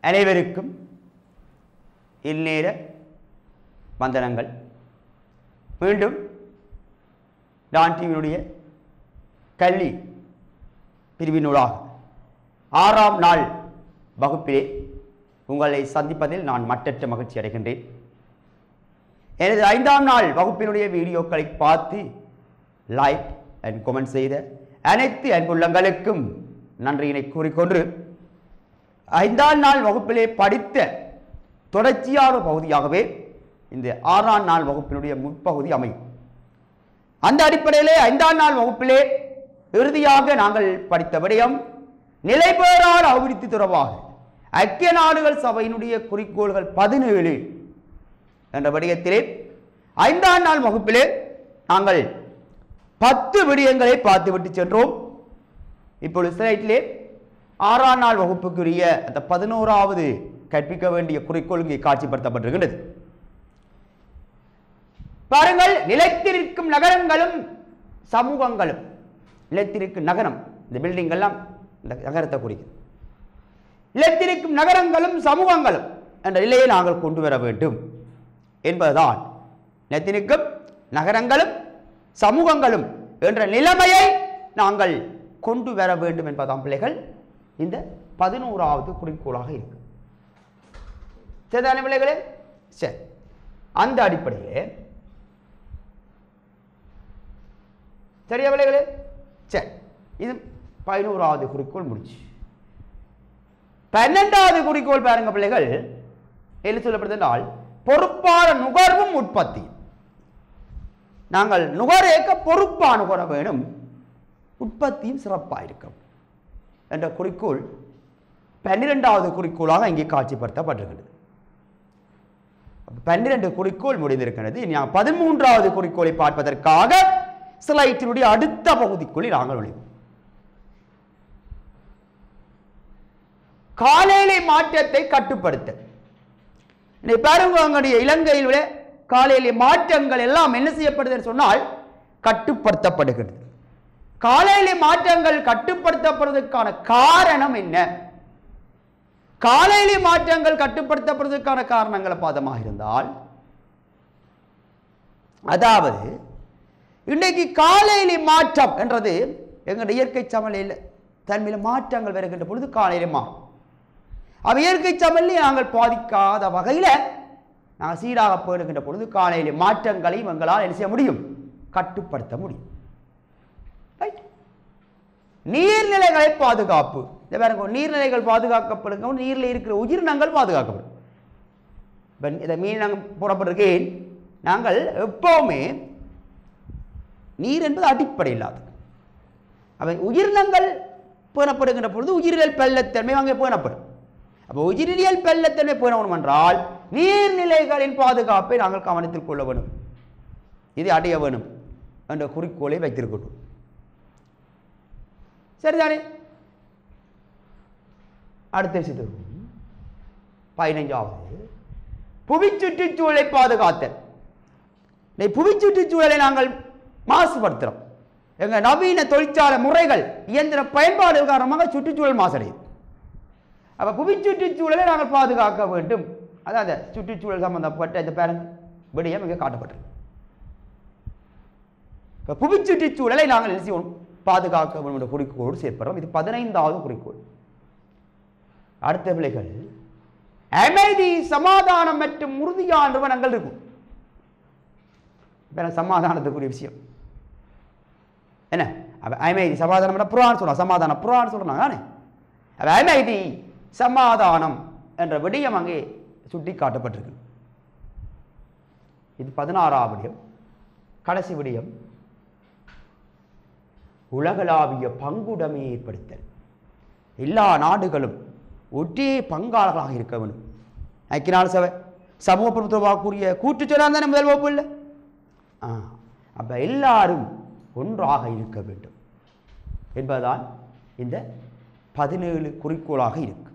அனைவருக்கும் இந்நேர வந்தனங்கள் மீண்டும் டான் டிவியினுடைய கல்வி பிரிவினூடாக ஆறாம் நாள் வகுப்பிலே உங்களை சந்திப்பதில் நான் மட்டற்ற மகிழ்ச்சி அடைகின்றேன் எனது ஐந்தாம் நாள் வகுப்பினுடைய வீடியோக்களை பார்த்து லைக் அண்ட் கமெண்ட் செய்த அனைத்து அன்புள்ளங்களுக்கும் நன்றியினை கூறிக்கொண்டு ஐந்தாம் நாள் வகுப்பிலே படித்த தொடர்ச்சியான பகுதியாகவே இந்த ஆறாம் நாள் வகுப்பினுடைய முற்பகுதி அமையும் அந்த அடிப்படையிலே ஐந்தாம் நாள் வகுப்பிலே இறுதியாக நாங்கள் படித்த விடயம் நிலைபெறாத அபிவிருத்தி தொடர்பாக ஐக்கிய நாடுகள் சபையினுடைய குறிக்கோள்கள் பதினேழு என்ற விடயத்திலே ஐந்தாம் நாள் வகுப்பிலே நாங்கள் பத்து விடயங்களை பார்த்துவிட்டு சென்றோம் இப்பொழுது ஸ்லைட்டிலே ஆறாம் நாள் வகுப்புக்குரிய அந்த பதினோராவது கற்பிக்க வேண்டிய குறிக்கோள் இங்கே காட்சிப்படுத்தப்பட்டிருக்கின்றது பாருங்கள் நிலைத்திருக்கும் நகரங்களும் சமூகங்களும் நிலைத்திருக்கும் நகரம் இந்த பில்டிங் எல்லாம் இந்த நகரத்தை குறிக்குது நிலைத்திருக்கும் நகரங்களும் சமூகங்களும் என்ற நிலையை நாங்கள் கொண்டு வர வேண்டும் என்பதுதான் நிலைத்திருக்கும் நகரங்களும் சமூகங்களும் என்ற நிலைமையை நாங்கள் கொண்டு வர வேண்டும் என்பதாம் பிள்ளைகள் இந்த பதினோராவது குறிக்கோளாக இருக்கு சரிதானே பிள்ளைகளே சரி அந்த அடிப்படையிலே சரியா பிள்ளைகளே சரி இது பதினோராவது குறிக்கோள் முடிச்சு பன்னெண்டாவது குறிக்கோள் பாருங்க பிள்ளைகள் என்ன சொல்லப்படுதென்றால் பொறுப்பான நுகர்வும் உற்பத்தி நாங்கள் நுகரேக்க பொறுப்பா நுகர வேணும் உற்பத்தியும் சிறப்பாக இருக்கும் என்ற குறிக்கோள் பன்னிரெண்டாவது குறிக்கோளாக இங்கே காட்சிப்படுத்தப்பட்டிருக்கிறது பன்னிரண்டு குறிக்கோள் முடிந்திருக்கிறது இனி நாம் பதிமூன்றாவது குறிக்கோளை பார்ப்பதற்காக ஸ்லைட்டினுடைய அடுத்த பகுதிக்குள் நாங்கள் நுழைவோம் காலையிலே மாற்றத்தை கட்டுப்படுத்த இன்னைக்கு பாருங்க உங்களுடைய இலங்கையில் உள்ள காலையிலே மாற்றங்கள் எல்லாம் என்ன செய்யப்படுதுன்னு சொன்னால் கட்டுப்படுத்தப்படுகிறது காலையிலே மாற்றங்கள் கட்டுப்படுத்தப்படுவதற்கான காரணம் என்ன காலையிலே மாற்றங்கள் கட்டுப்படுத்தப்படுவதற்கான காரணங்களை பாதமாக இருந்தால் அதாவது இன்றைக்கு காலையிலே மாற்றம் என்றது எங்களுடைய இயற்கை சமநிலையில் தன்மையில் மாற்றங்கள் வருகின்ற பொழுது காலையிலே மாறும் அவ இயற்கை சமநிலை நாங்கள் பாதிக்காத வகையில் நாங்கள் சீராக போயிடுகின்ற பொழுது காலையிலே மாற்றங்களையும் எங்களால் என்ன செய்ய முடியும் கட்டுப்படுத்த முடியும் Right? நீர்நிலைகளை பாதுகாப்பு இதை பாருங்க நீர்நிலைகள் பாதுகாக்கப்படுங்க நீரில் இருக்கிற உயிரினங்கள் பாதுகாக்கப்படும் இப்போ இதை மீன் நாங்கள் போடப்பட்டிருக்கேன் நாங்கள் எப்பவுமே நீர் என்பது அடிப்படை இல்லாதது அவை உயிரினங்கள் பேணப்படுகின்ற பொழுது உயிரியல் பெல்லத்தன்மை அங்கே பேணப்படும் அப்போ உயிரியல் பெல்லத்தன்மை பேணணும் என்றால் நீர்நிலைகளின் பாதுகாப்பை நாங்கள் கவனத்தில் கொள்ள வேணும் இதை அடைய வேணும் என்ற குறிக்கோளை வைத்திருக்கட்டும் சரிதானே அடுத்த விஷயத்துக்கு பதினைஞ்சாவது புவி சுற்றுச்சூழலை பாதுகாத்தல் இந்த புவி சுற்றுச்சூழலை நாங்கள் மாசுபடுத்துகிறோம் எங்கள் நவீன தொழிற்சாலை முறைகள் இயந்திர பயன்பாடு காரணமாக சுற்றுச்சூழல் மாசடையுது அப்போ புவி சுற்றுச்சூழலை நாங்கள் பாதுகாக்க வேண்டும் அதான் அந்த சுற்றுச்சூழல் சம்பந்தப்பட்ட இந்த பேரங்க விடயம் இங்கே காட்டப்பட்டிருக்கு இப்போ புவி சுற்றுச்சூழலை நாங்கள் என்ன செய்வோம் பாதுகாக்க வேண்டும் என்ற குறிக்கோளோடு செயற்படுறோம் இது பதினைந்தாவது குறிக்கோள் அடுத்த பிள்ளைகள் அமைதி சமாதானம் மற்றும் உறுதியான நிறுவனங்கள் இருக்கும் வேற சமாதானத்துக்குரிய விஷயம் என்ன அவ அமைதி சமாதானம் புறான்னு சொல்றான் சமாதானம் புறான்னு சொல்றாங்க தானே அவ அமைதி சமாதானம் என்ற விடயம் அங்கே சுட்டி காட்டப்பட்டிருக்கு இது பதினாறாம் விடயம் கடைசி விடயம் உலகளாவிய பங்குடைமையை ஏற்படுத்தல் எல்லா நாடுகளும் ஒரே பங்காளர்களாக இருக்க வேண்டும் ஐக்கிய சபை சமூக பிரபுத்துவமாகக்கூடிய கூட்டு சொல்லான் தானே முதல் வகுப்பு இல்லை ஆ அப்போ எல்லாரும் ஒன்றாக இருக்க வேண்டும் என்பதுதான் இந்த பதினேழு குறிக்கோளாக இருக்கு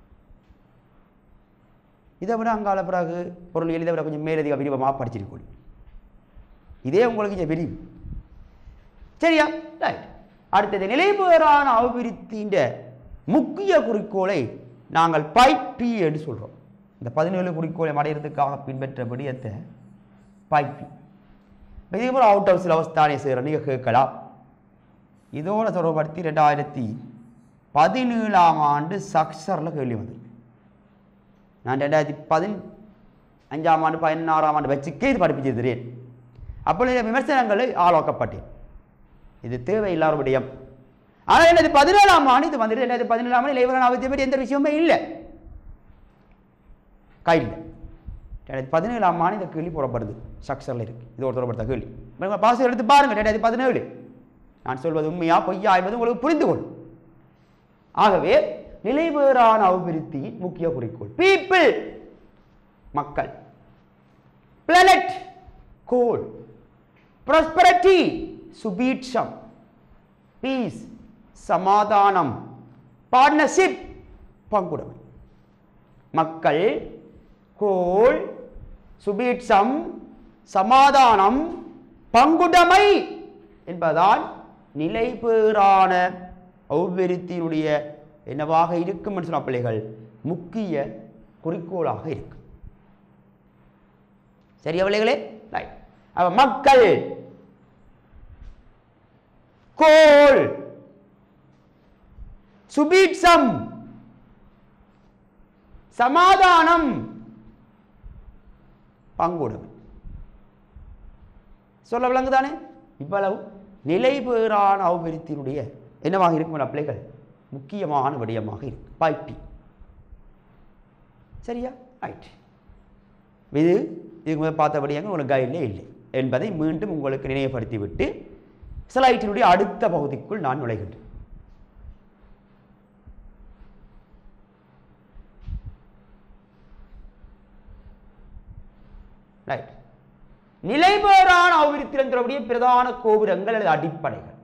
இதை விட அங்கால பிறகு பொருள் எளிதை விட கொஞ்சம் மேலதிக விரிவமாக படிச்சிருக்கணும் இதே உங்களுக்கு கொஞ்சம் விரிவு சரியா ரைட் அடுத்தது நிலைபெறான அபிவிருத்தியின் முக்கிய குறிக்கோளை நாங்கள் பைப் பி என்று சொல்கிறோம் இந்த பதினேழு குறிக்கோளை அடையிறதுக்காக பின்பற்ற விடயத்தை பைப் பி இதுக்கப்புறம் அவுட் ஆஃப் சிலபஸ் தானே செய்கிற நீங்கள் கேட்கலாம் இதோட தொடர்படுத்தி ரெண்டாயிரத்தி பதினேழாம் ஆண்டு சக்சரில் கேள்வி வந்தது நான் ரெண்டாயிரத்தி பதின் அஞ்சாம் ஆண்டு பதினாறாம் ஆண்டு வச்சுக்கே இது படிப்பிச்சிருக்கிறேன் அப்பொழுது விமர்சனங்களை ஆளாக்கப்பட்டேன் இது தேவையில்லாத விடயம் ஆனால் ரெண்டாயிரத்தி பதினேழாம் ஆண்டு இது வந்துட்டு ரெண்டாயிரத்தி பதினேழாம் ஆண்டு இளைவரன் அவத்தை பற்றி எந்த விஷயமே இல்லை கையில் ரெண்டாயிரத்தி பதினேழாம் ஆண்டு இந்த கேள்வி போடப்படுது ஸ்ட்ரக்சரில் இருக்குது இது ஒரு தொடர்படுத்த கேள்வி பாஸ் எடுத்து பாருங்கள் ரெண்டாயிரத்தி பதினேழு நான் சொல்வது உண்மையா பொய்யா என்பது உங்களுக்கு புரிந்து கொள்ளும் ஆகவே நிலைவேறான அபிவிருத்தியின் முக்கிய குறிக்கோள் பீப்பிள் மக்கள் பிளானட் கோல் ப்ராஸ்பரிட்டி சுபீட்சம் பீஸ் சமாதானம் பார்ட்னர்ஷிப் பங்குடைமை மக்கள் கோல் சுபீட்சம் சமாதானம் பங்குடைமை என்பதால் நிலைபேறான அபிவிருத்தியினுடைய என்னவாக இருக்கும் என்று சொன்ன பிள்ளைகள் முக்கிய குறிக்கோளாக இருக்கும் சரியா பிள்ளைகளே ரைட் அப்ப மக்கள் கோல் சுபீட்சம் சமாதானம் பங்குடைமை சொல்ல விளங்குதானே இவ்வளவு நிலைபேறான அபிவிருத்தியினுடைய என்னவாக இருக்கும் பிள்ளைகள் முக்கியமான விடயமாக இருக்கு பாய்ப்பி சரியா ரைட் இது இதுக்கு முதல் பார்த்த விடயங்கள் உங்களுக்கு கைடிலே இல்லை என்பதை மீண்டும் உங்களுக்கு நினைவுபடுத்திவிட்டு ஸ்லைட்டினுடைய அடுத்த பகுதிக்குள் நான் நுழைகின்றேன் ரைட் நிலைபேறான அபிவிருத்தியில் தொடர்புடைய பிரதான கோபுரங்கள் அல்லது அடிப்படைகள்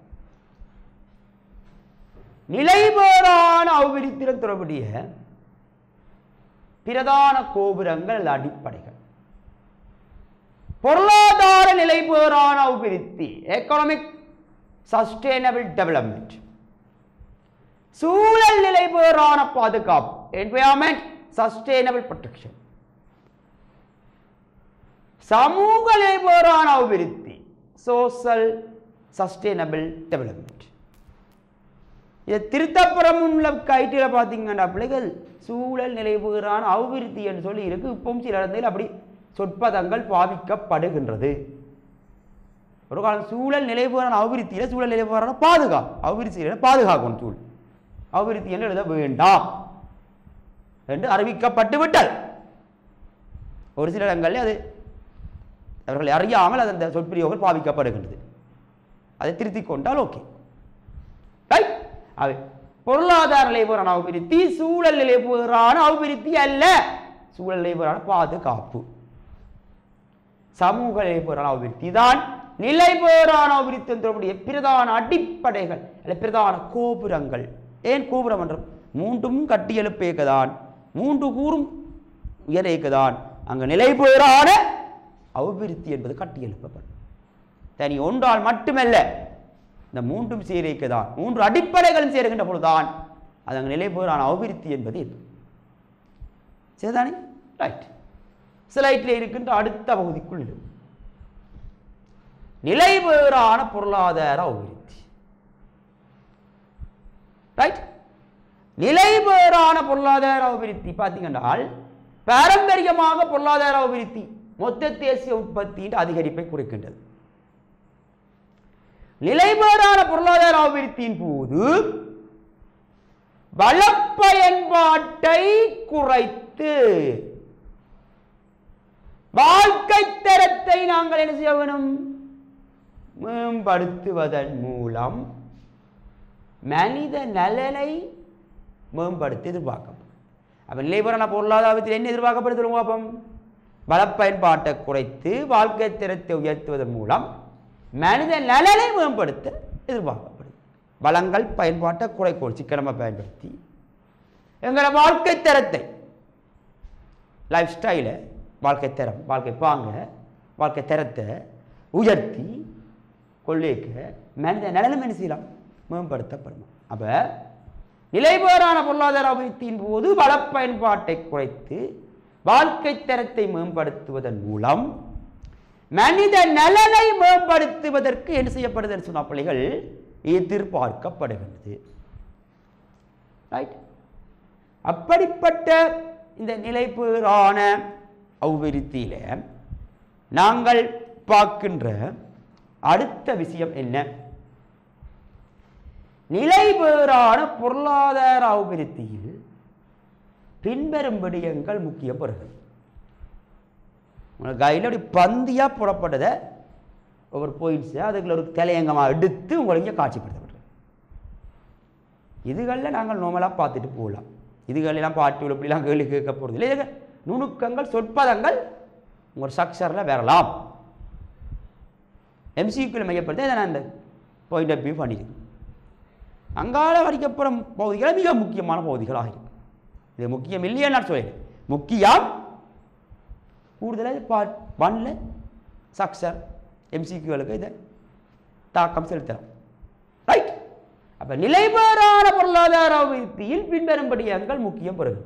நிலைபேறான அபிவிருத்தியில் தொடர்புடைய பிரதான கோபுரங்கள் அல்லது அடிப்படைகள் பொருளாதார நிலைபேறான அபிவிருத்தி எக்கனாமிக் சஸ்டைனபிள் டெவலப்மெண்ட் சூழல் நிலைபேறான பாதுகாப்பு என்வயர்மெண்ட் சஸ்டைனபிள் ப்ரொடெக்ஷன் சமூக நிலைபேறான அபிவிருத்தி சோசல் சஸ்டைனபிள் டெவலப்மெண்ட் இதை திருத்தப்புறம் உள்ள கைட்டில் பார்த்தீங்கன்னா பிள்ளைகள் சூழல் நிலைபெறான அபிவிருத்தி என்று சொல்லி இருக்கு இப்பவும் சில இடங்களில் அப்படி சொற்பதங்கள் பாவிக்கப்படுகின்றது ஒரு காலம் சூழல் நிலைபெறான அபிவிருத்தியில் சூழல் நிலைபெறான பாதுகாப்பு அபிவிருத்தியில் பாதுகாக்கணும் சூழல் அபிவிருத்தி என்று எழுத வேண்டாம் என்று அறிவிக்கப்பட்டு விட்டது ஒரு சில இடங்களில் அது அவர்கள் அறியாமல் அது அந்த சொற்பிரயோகம் பாவிக்கப்படுகின்றது அதை திருத்திக் கொண்டால் ஓகே ரைட் அவை பொருளாதார நிலைபுறான அபிவிருத்தி சூழல் நிலைபுறான அபிவிருத்தி அல்ல சூழல் நிலைபுறான பாதுகாப்பு சமூக நிலைபுறான அபிவிருத்தி தான் நிலைபெறான அபிவிருத்தி என்றுடைய பிரதான அடிப்படைகள் அல்ல பிரதான கோபுரங்கள் ஏன் கோபுரம் என்றும் மூன்றும் கட்டி எழுப்பேக்கதான் மூன்று கூறும் உயரேக்கதான் அங்கு நிலைபெறான அபிவிருத்தி என்பது கட்டி எழுப்பப்படும் தனி ஒன்றால் மட்டுமல்ல இந்த மூன்றும் சேரிக்கதான் மூன்று அடிப்படைகளும் சேருகின்ற பொழுதுதான் அது அங்கு நிலைபெறான அபிவிருத்தி என்பது இருக்கும் சரிதானே ரைட் ஸ்லைட்டில் இருக்கின்ற அடுத்த பகுதிக்குள் இது நிலைபெறான பொருளாதார அபிவிருத்தி ரைட் நிலைபெறான பொருளாதார அபிவிருத்தி பார்த்தீங்கன்னால் பாரம்பரியமாக பொருளாதார அபிவிருத்தி மொத்த தேசிய உற்பத்தியின் அதிகரிப்பை குறிக்கின்றது நிலைபெறான பொருளாதார அபிவிருத்தியின் போது வளப்பயன்பாட்டை குறைத்து வாழ்க்கை தரத்தை நாங்கள் என்ன செய்ய வேணும் மேம்படுத்துவதன் மூலம் மனித நலனை மேம்படுத்தி எதிர்பார்க்கப்படும் அப்ப நிலைபெறான பொருளாதாரத்தில் என்ன எதிர்பார்க்கப்படுது சொல்லுங்க பாப்போம் வளப்பயன்பாட்டை குறைத்து வாழ்க்கை தரத்தை உயர்த்துவதன் மூலம் மனித நலனை மேம்படுத்த எதிர்பார்க்கப்படுது வளங்கள் பயன்பாட்டை குறைக்கோள் சிக்கனமாக பயன்படுத்தி எங்களோட வாழ்க்கை தரத்தை லைஃப் ஸ்டைலை வாழ்க்கை தரம் வாழ்க்கை பாங்க வாழ்க்கை தரத்தை உயர்த்தி கொள்ளைக்க மனித நலனும் என்ன செய்யலாம் மேம்படுத்தப்படும் அப்போ நிலைபேறான பொருளாதார அபிவிருத்தியின் போது வள பயன்பாட்டை குறைத்து வாழ்க்கை தரத்தை மேம்படுத்துவதன் மூலம் மனித நலனை மேம்படுத்துவதற்கு என்ன செய்யப்படுதுன்னு சொன்ன பிள்ளைகள் எதிர்பார்க்கப்படுகின்றது ரைட் அப்படிப்பட்ட இந்த நிலைபேறான அபிவிருத்தியில நாங்கள் பார்க்கின்ற அடுத்த விஷயம் என்ன நிலைபேறான பொருளாதார அபிவிருத்தியில் பின்வரும் விடயங்கள் முக்கியம் பெறுகிறது உங்களுக்கு கையில் அப்படி பந்தியாக புறப்பட்டதை ஒவ்வொரு பாயிண்ட்ஸை அதுக்குள்ள ஒரு தலையங்கமாக எடுத்து உங்களுக்கு காட்சிப்படுத்தப்படுறது இதுகளில் நாங்கள் நோமலாக பார்த்துட்டு போகலாம் இதுகளெல்லாம் பாட்டு இப்படிலாம் கேள்வி கேட்க போகிறது இல்லை இதுகள் நுணுக்கங்கள் சொற்பதங்கள் உங்கள் ஸ்ட்ரக்சரில் வரலாம் எம்சிக்குள்ள மையப்படுத்தி இதை நான் இந்த பாயிண்ட் ஆஃப் வியூ பண்ணியிருக்கேன் அங்கால வரைக்கப்படும் பகுதிகள் மிக முக்கியமான பகுதிகளாக இருக்கு இது முக்கியம் இல்லையா நான் சொல்லிடுறேன் முக்கியம் கூடுதலாக பார்ட் ஒன்ல சக்சர் எம்சிக்யூகளுக்கு இதை தாக்கம் செலுத்தலாம் ரைட் அப்ப நிலைபெறான பொருளாதார அபிவிருத்தியில் பின்வரும்படி அங்கள் முக்கியம் பெறுகிறது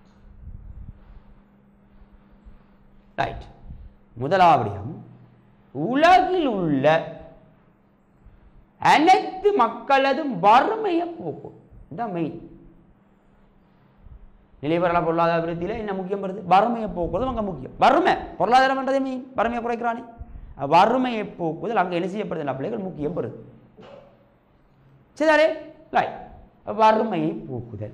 ரைட் முதலாவடியம் உலகில் உள்ள அனைத்து மக்களதும் வறுமையை போக்கும் இதான் மெயின் நிலைபெறான பொருளாதார அபிவிருத்தியில் என்ன முக்கியம் வருது வறுமையை போக்குவதும் அங்கே முக்கியம் வறுமை பொருளாதாரம் என்றதே மெயின் வறுமையை குறைக்கிறானே வறுமையை போக்குவதில் அங்கே என்ன செய்யப்படுது பிள்ளைகள் முக்கியம் பெறுது சரிதானே ரைட் வறுமையை போக்குதல்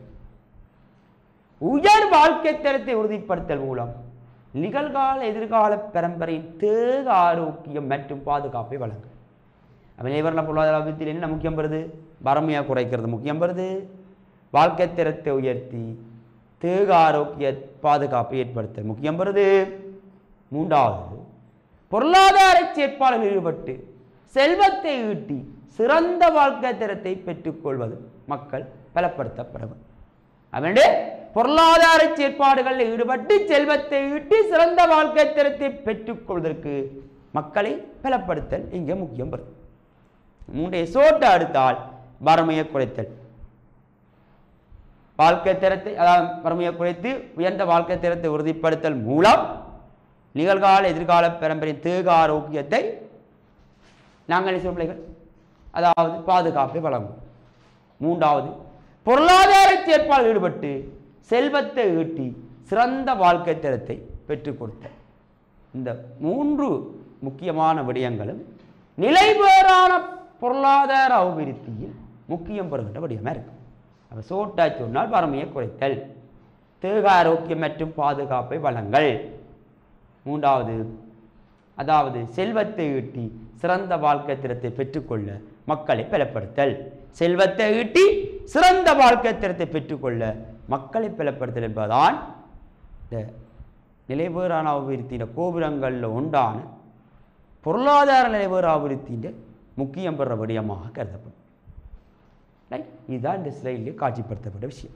உயர் வாழ்க்கை தரத்தை உறுதிப்படுத்தல் மூலம் நிகழ்கால எதிர்கால பரம்பரையின் தேக ஆரோக்கியம் மற்றும் பாதுகாப்பை வழங்கும் அப்போ நிலைவரண பொருளாதார அபிவிருத்தியில் என்ன முக்கியம் வருது வறுமையை குறைக்கிறது முக்கியம் வருது வாழ்க்கை தரத்தை உயர்த்தி தேக ஆரோக்கிய பாதுகாப்பை ஏற்படுத்தல் முக்கியம் வருது மூன்றாவது பொருளாதார செயற்பாடுகளில் ஈடுபட்டு செல்வத்தை ஈட்டி சிறந்த வாழ்க்கை தரத்தை பெற்றுக்கொள்வது மக்கள் பலப்படுத்தப்படும் அவனே பொருளாதார செயற்பாடுகளில் ஈடுபட்டு செல்வத்தை ஈட்டி சிறந்த வாழ்க்கை தரத்தை பெற்றுக்கொள்வதற்கு மக்களை பலப்படுத்தல் இங்கே முக்கியம் வருது மூன்றைய சோட்டை அடுத்தால் வறுமையை குறைத்தல் வாழ்க்கை தரத்தை அதாவது வறுமையை குறைத்து உயர்ந்த வாழ்க்கை தரத்தை உறுதிப்படுத்தல் மூலம் நிகழ்கால எதிர்கால பரம்பரையின் தேக ஆரோக்கியத்தை நாங்கள் என்ன செய்வோம் பிள்ளைகள் அதாவது பாதுகாப்பை வழங்கும் மூன்றாவது பொருளாதார செயற்பாடு ஈடுபட்டு செல்வத்தை ஈட்டி சிறந்த வாழ்க்கை தரத்தை பெற்றுக் கொடுத்த இந்த மூன்று முக்கியமான விடயங்களும் நிலைபேறான பொருளாதார அபிவிருத்தியில் முக்கியம் பெறுகின்ற விடயமாக இருக்கும் அப்போ சோட்டா சொன்னால் வறுமையை குறைத்தல் தேக ஆரோக்கியம் மற்றும் பாதுகாப்பை வழங்கல் மூன்றாவது அதாவது செல்வத்தை ஈட்டி சிறந்த வாழ்க்கை திறத்தை பெற்றுக்கொள்ள மக்களை பலப்படுத்தல் செல்வத்தை ஈட்டி சிறந்த வாழ்க்கை திறத்தை பெற்றுக்கொள்ள மக்களை பலப்படுத்தல் என்பதுதான் இந்த நிலைபேறான அபிவிருத்தியின் கோபுரங்களில் உண்டான பொருளாதார நிலைபேற அபிவிருத்தியின் முக்கியம் பெற விடயமாக கருதப்படும் ரைட் இதுதான் இந்த ஸ்லைட்லேயே காட்சிப்படுத்தப்பட்ட விஷயம்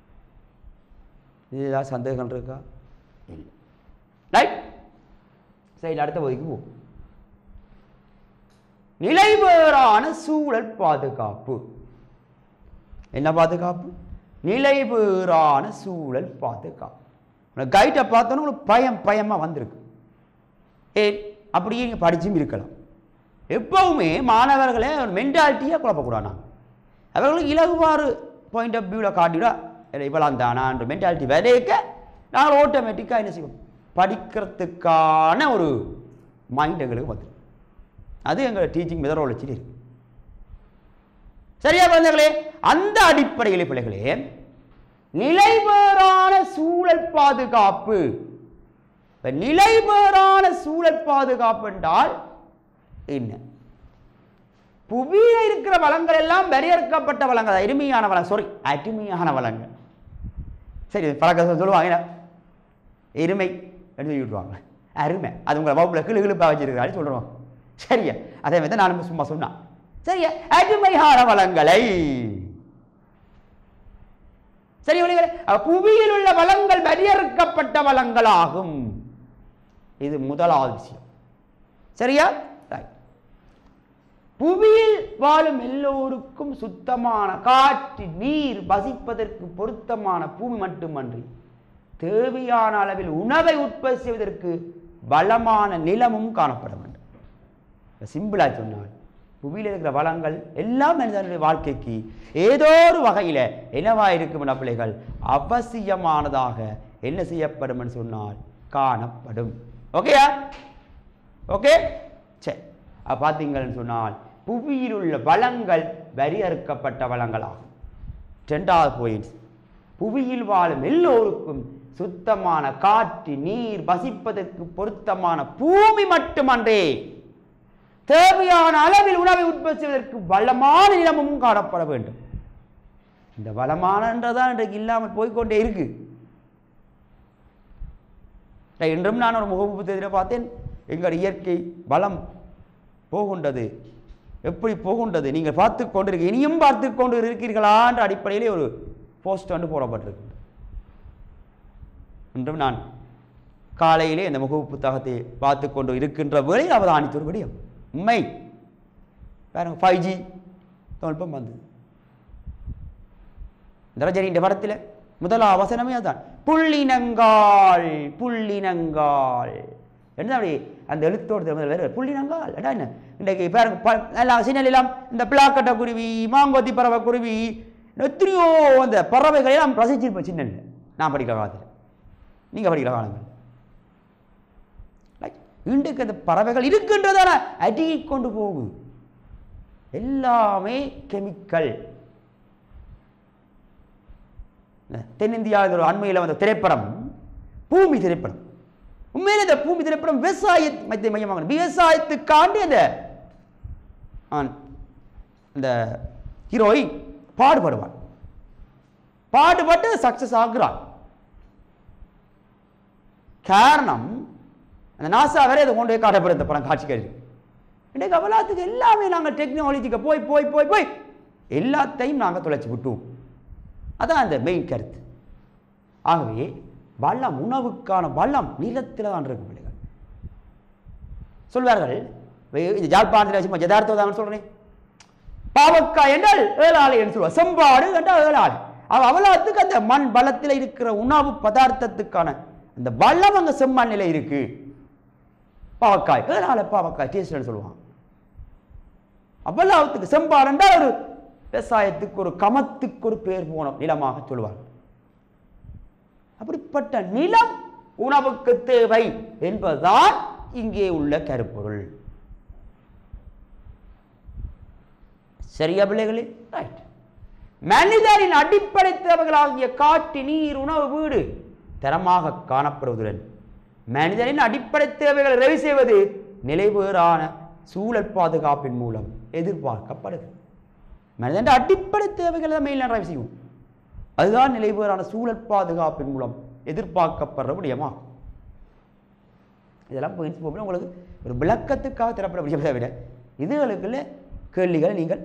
இது ஏதாவது சந்தேகங்கள் இருக்கா இல்லை ரைட் சரி அடுத்த பகுதிக்கு போ நிலைபேறான சூழல் பாதுகாப்பு என்ன பாதுகாப்பு நிலைபேறான சூழல் பாதுகாப்பு கைட்டை பார்த்தோன்னு உங்களுக்கு பயம் பயமாக வந்திருக்கு ஏ அப்படியே நீங்கள் படிச்சும் இருக்கலாம் எப்பவுமே மாணவர்களை ஒரு மென்டாலிட்டியாக குழப்பக்கூடாது நாங்கள் அவர்களுக்கு இலகுவாறு பாயிண்ட் ஆஃப் வியூவில் காட்டிவிடா இவ்வளோ தானான்ற மென்டாலிட்டி விதைக்க நாங்கள் ஆட்டோமேட்டிக்காக என்ன செய்வோம் படிக்கிறதுக்கான ஒரு மைண்ட் எங்களுக்கு வந்துடும் அது எங்கள் டீச்சிங் மெதரோலஜியில் இருக்கு சரியா குழந்தைகளே அந்த அடிப்படையில் பிள்ளைகளே நிலைபேறான சூழல் பாதுகாப்பு இப்ப நிலைபேறான சூழல் பாதுகாப்பு என்றால் என்ன புவியில் இருக்கிற வளங்கள் எல்லாம் வரையறுக்கப்பட்ட வளங்கள் தான். எளிமையான வளம் சாரி அருமையான வளங்கள் சரி பழக்க சொல்லுவாங்க எருமை அப்படின்னு சொல்லி விட்டுருவாங்க அருமை அது உங்களை வகுப்பில் கிளு கிளுப்பாக வச்சிருக்காரு சொல்கிறோம் சரியா அதே மாதிரி தான் நான் சும்மா சொன்னான் சரியா அருமையான வளங்களை சரி வழிகளே புவியில் உள்ள வளங்கள் வரையறுக்கப்பட்ட வளங்களாகும் இது முதலாவது விஷயம் சரியா ரைட் புவியில் வாழும் எல்லோருக்கும் சுத்தமான காற்று நீர் வசிப்பதற்கு பொருத்தமான பூமி மட்டுமன்றி தேவையான அளவில் உணவை உற்பத்தி செய்வதற்கு வளமான நிலமும் காணப்பட வேண்டும் சிம்பிளா சொன்னால் புவியில் இருக்கிற வளங்கள் எல்லாம் மனிதனுடைய வாழ்க்கைக்கு ஏதோ ஒரு வகையில் என்னவா இருக்கும் என பிள்ளைகள் அவசியமானதாக என்ன செய்யப்படும் என்று சொன்னால் காணப்படும் ஓகேயா ஓகே சரி அப்ப பார்த்தீங்கன்னு சொன்னால் புவியில் உள்ள வளங்கள் வரையறுக்கப்பட்ட வளங்களாகும் ரெண்டாவது பாயிண்ட்ஸ் புவியில் வாழும் எல்லோருக்கும் சுத்தமான காற்று நீர் வசிப்பதற்கு பொருத்தமான பூமி மட்டுமன்றே தேவையான அளவில் உணவை உற்பத்தி செய்வதற்கு வளமான நிலமும் காணப்பட வேண்டும் இந்த வளமானன்றதான் இன்றைக்கு இல்லாமல் போய்க்கொண்டே இருக்கு நான் இன்றும் நான் ஒரு முகப்பு புத்தகத்தில் பார்த்தேன் எங்கள் இயற்கை வளம் போகின்றது எப்படி போகின்றது நீங்கள் பார்த்து கொண்டிருக்க இனியும் பார்த்து கொண்டு இருக்கிறீர்களா என்ற அடிப்படையிலே ஒரு போஸ்ட் வந்து போடப்பட்டிருக்கு இன்றும் நான் காலையிலே இந்த முகப்பு புத்தகத்தை பார்த்து கொண்டு இருக்கின்ற வேளையில் அவதானித்த ஒரு விடயம் உண்மை பாருங்க ஃபைவ் ஜி தொழில்நுட்பம் வந்தது இந்த ரஜினியின் படத்தில் முதலாம் வசனமே அதான் புள்ளினங்கால் புள்ளினங்கால் என்ன அப்படி அந்த எழுத்தோடு முதல் வேறு புள்ளினங்கால் என்ன என்ன இன்றைக்கு பாருங்க ப- எல்லாம் சின்னலாம் இந்த பிளாக்கட்ட குருவி மாங்கொத்தி பறவை குருவி எத்தனையோ அந்த பறவைகளை எல்லாம் ரசிச்சிருப்போம் சின்னல்ல நான் படிக்கிற காலத்தில் நீங்கள் படிக்கிற காலங்கள் Right? இன்றைக்கு அந்த பறவைகள் இருக்கின்றதான அடியை கொண்டு போகுது எல்லாமே கெமிக்கல் தென்னிந்தியாவில் ஒரு அண்மையில் வந்த திரைப்படம் பூமி திரைப்படம் உண்மையிலே இந்த பூமி திரைப்படம் விவசாய மையத்தை மையமாக விவசாயத்துக்காண்டி அந்த ஆண், அந்த ஹீரோயின் பாடுபடுவான் பாடுபட்டு சக்சஸ் ஆகுறான் காரணம் அந்த நாசா வேற இதை கொண்டு போய் காட்டப்படுது இந்த படம் காட்சிகள் இன்றைக்கு அவலாத்துக்கு எல்லாமே நாங்கள் டெக்னாலஜிக்கு போய் போய் போய் போய் எல்லாத்தையும் நாங்கள் தொலைச்சி விட்டோம் அதான் அந்த மெயின் கருத்து ஆகவே வளம் உணவுக்கான வளம் நிலத்தில் தான் இருக்கு பிள்ளைகள் சொல்வார்கள் வே- இந்த ஜாழ்ப்பாணத்தில் சும்மா யதார்த்தம் சொல்றேன் பாவக்காய் என்றால் ஏழாலை என்று சொல்லுவார் செம்பாடு என்றால் ஏழாலை அவ அவலாத்துக்கு அந்த மண் வளத்தில் இருக்கிற உணவு பதார்த்தத்துக்கான அந்த வளம் அங்க செம்மண்ணில இருக்கு பாவக்காய் ஏழாலை பாவக்காய் டேஸ்ட்னு சொல்லுவாங்க அவ்வளவுத்துக்கு செம்பாடு என்றால் ஒரு விவசாயத்துக்கு ஒரு கமத்துக்கு ஒரு பேர் போன நிலமாக சொல்லுவார்கள் அப்படிப்பட்ட நிலம் உணவுக்கு தேவை என்பதுதான் இங்கே உள்ள கருப்பொருள் சரியா பிள்ளைகளே ரைட் மனிதரின் அடிப்படை தேவைகளாகிய காற்று நீர் உணவு வீடு தரமாக காணப்படுவதுடன் மனிதனின் அடிப்படை தேவைகளை நிறைவு செய்வது நிலைவேறான சூழல் பாதுகாப்பின் மூலம் எதிர்பார்க்கப்படுது மனிதன் அடிப்படை தேவைகளை தான் மெயில் நிறைவு செய்யும் அதுதான் நிலைவேறான சூழல் பாதுகாப்பின் மூலம் எதிர்பார்க்கப்படுற விடயமாகும் இதெல்லாம் points போகும்போது உங்களுக்கு ஒரு விளக்கத்துக்காக தரப்பட விஷயத்தை விட இதுகளுக்குள்ள கேள்விகளை நீங்கள்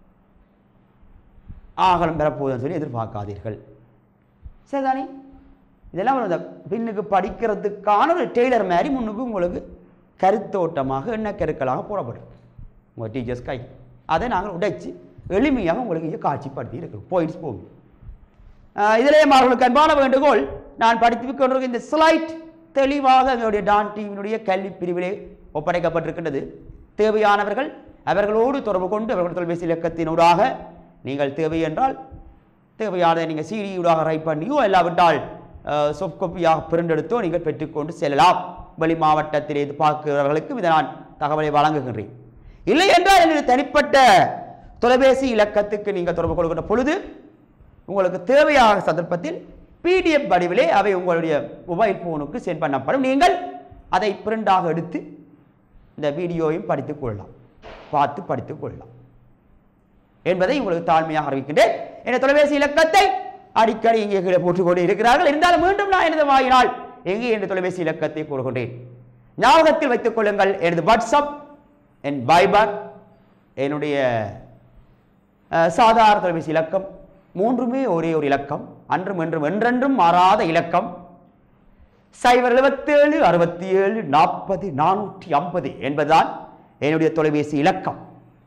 ஆகலம் பெறப்போகுதுன்னு சொல்லி எதிர்பார்க்காதீர்கள் சரிதானே இதெல்லாம் ஒரு இந்த பின்னுக்கு படிக்கிறதுக்கான ஒரு டெய்லர் மாதிரி முன்னுக்கு உங்களுக்கு கருத்தோட்டமாக என்ன கருக்களாக போடப்படும் உங்கள் டீச்சர்ஸ் கை அதை நாங்கள் உடைச்சு எளிமையாக உங்களுக்கு இங்கே காட்சிப்படுத்தி இருக்கிறோம் பாயிண்ட்ஸ் போகும் ஆஹ் இதிலே மாணவர்களுக்கு அன்பான வேண்டுகோள் நான் படித்து கொண்டிருக்க இந்த ஸ்லைட் தெளிவாக எங்களுடைய டான் டிவியினுடைய கல்வி பிரிவிலே ஒப்படைக்கப்பட்டிருக்கின்றது தேவையானவர்கள் அவர்களோடு தொடர்பு கொண்டு அவர்கள் தொலைபேசி இலக்கத்தினூடாக நீங்கள் தேவை என்றால் தேவையானதை நீங்கள் சிடியூடாக ரைட் பண்ணியோ இல்லாவிட்டால் சாஃப்ட் காப்பியாக பிரிண்டெடுத்தோ நீங்கள் பெற்றுக்கொண்டு செல்லலாம் வெளி மாவட்டத்தில் இது பார்க்கிறவர்களுக்கும் இதை நான் தகவலை வழங்குகின்றேன் இல்லை என்றால் என்னுடைய தனிப்பட்ட தொலைபேசி இலக்கத்துக்கு நீங்கள் தொடர்பு கொள்கின்ற பொழுது உங்களுக்கு தேவையான சந்தர்ப்பத்தில் பிடிஎஃப் வடிவிலே அவை உங்களுடைய மொபைல் ஃபோனுக்கு சென்ட் பண்ணப்படும் நீங்கள் அதை பிரிண்டாக எடுத்து இந்த வீடியோவையும் படித்துக் கொள்ளலாம் பார்த்து படித்துக் கொள்ளலாம் என்பதை உங்களுக்கு தாழ்மையாக அறிவிக்கின்றேன் என்ற தொலைபேசி இலக்கத்தை அடிக்கடி இங்கே கீழே போட்டுக்கொண்டு இருக்கிறார்கள் இருந்தாலும் மீண்டும் நான் எனது வாயினால் எங்கே என்ற தொலைபேசி இலக்கத்தை கூறுகின்றேன் ஞாபகத்தில் வைத்துக் கொள்ளுங்கள் எனது வாட்ஸ்அப் என் பைபர் என்னுடைய அஹ், சாதாரண தொலைபேசி இலக்கம் மூன்றுமே ஒரே ஒரு இலக்கம் அன்றும் என்றும் என்றென்றும் மாறாத இலக்கம் சைபர் எழுபத்தேழு அறுபத்தி ஏழு நாற்பது நானூற்றி ஐம்பது என்பதுதான் என்னுடைய தொலைபேசி இலக்கம்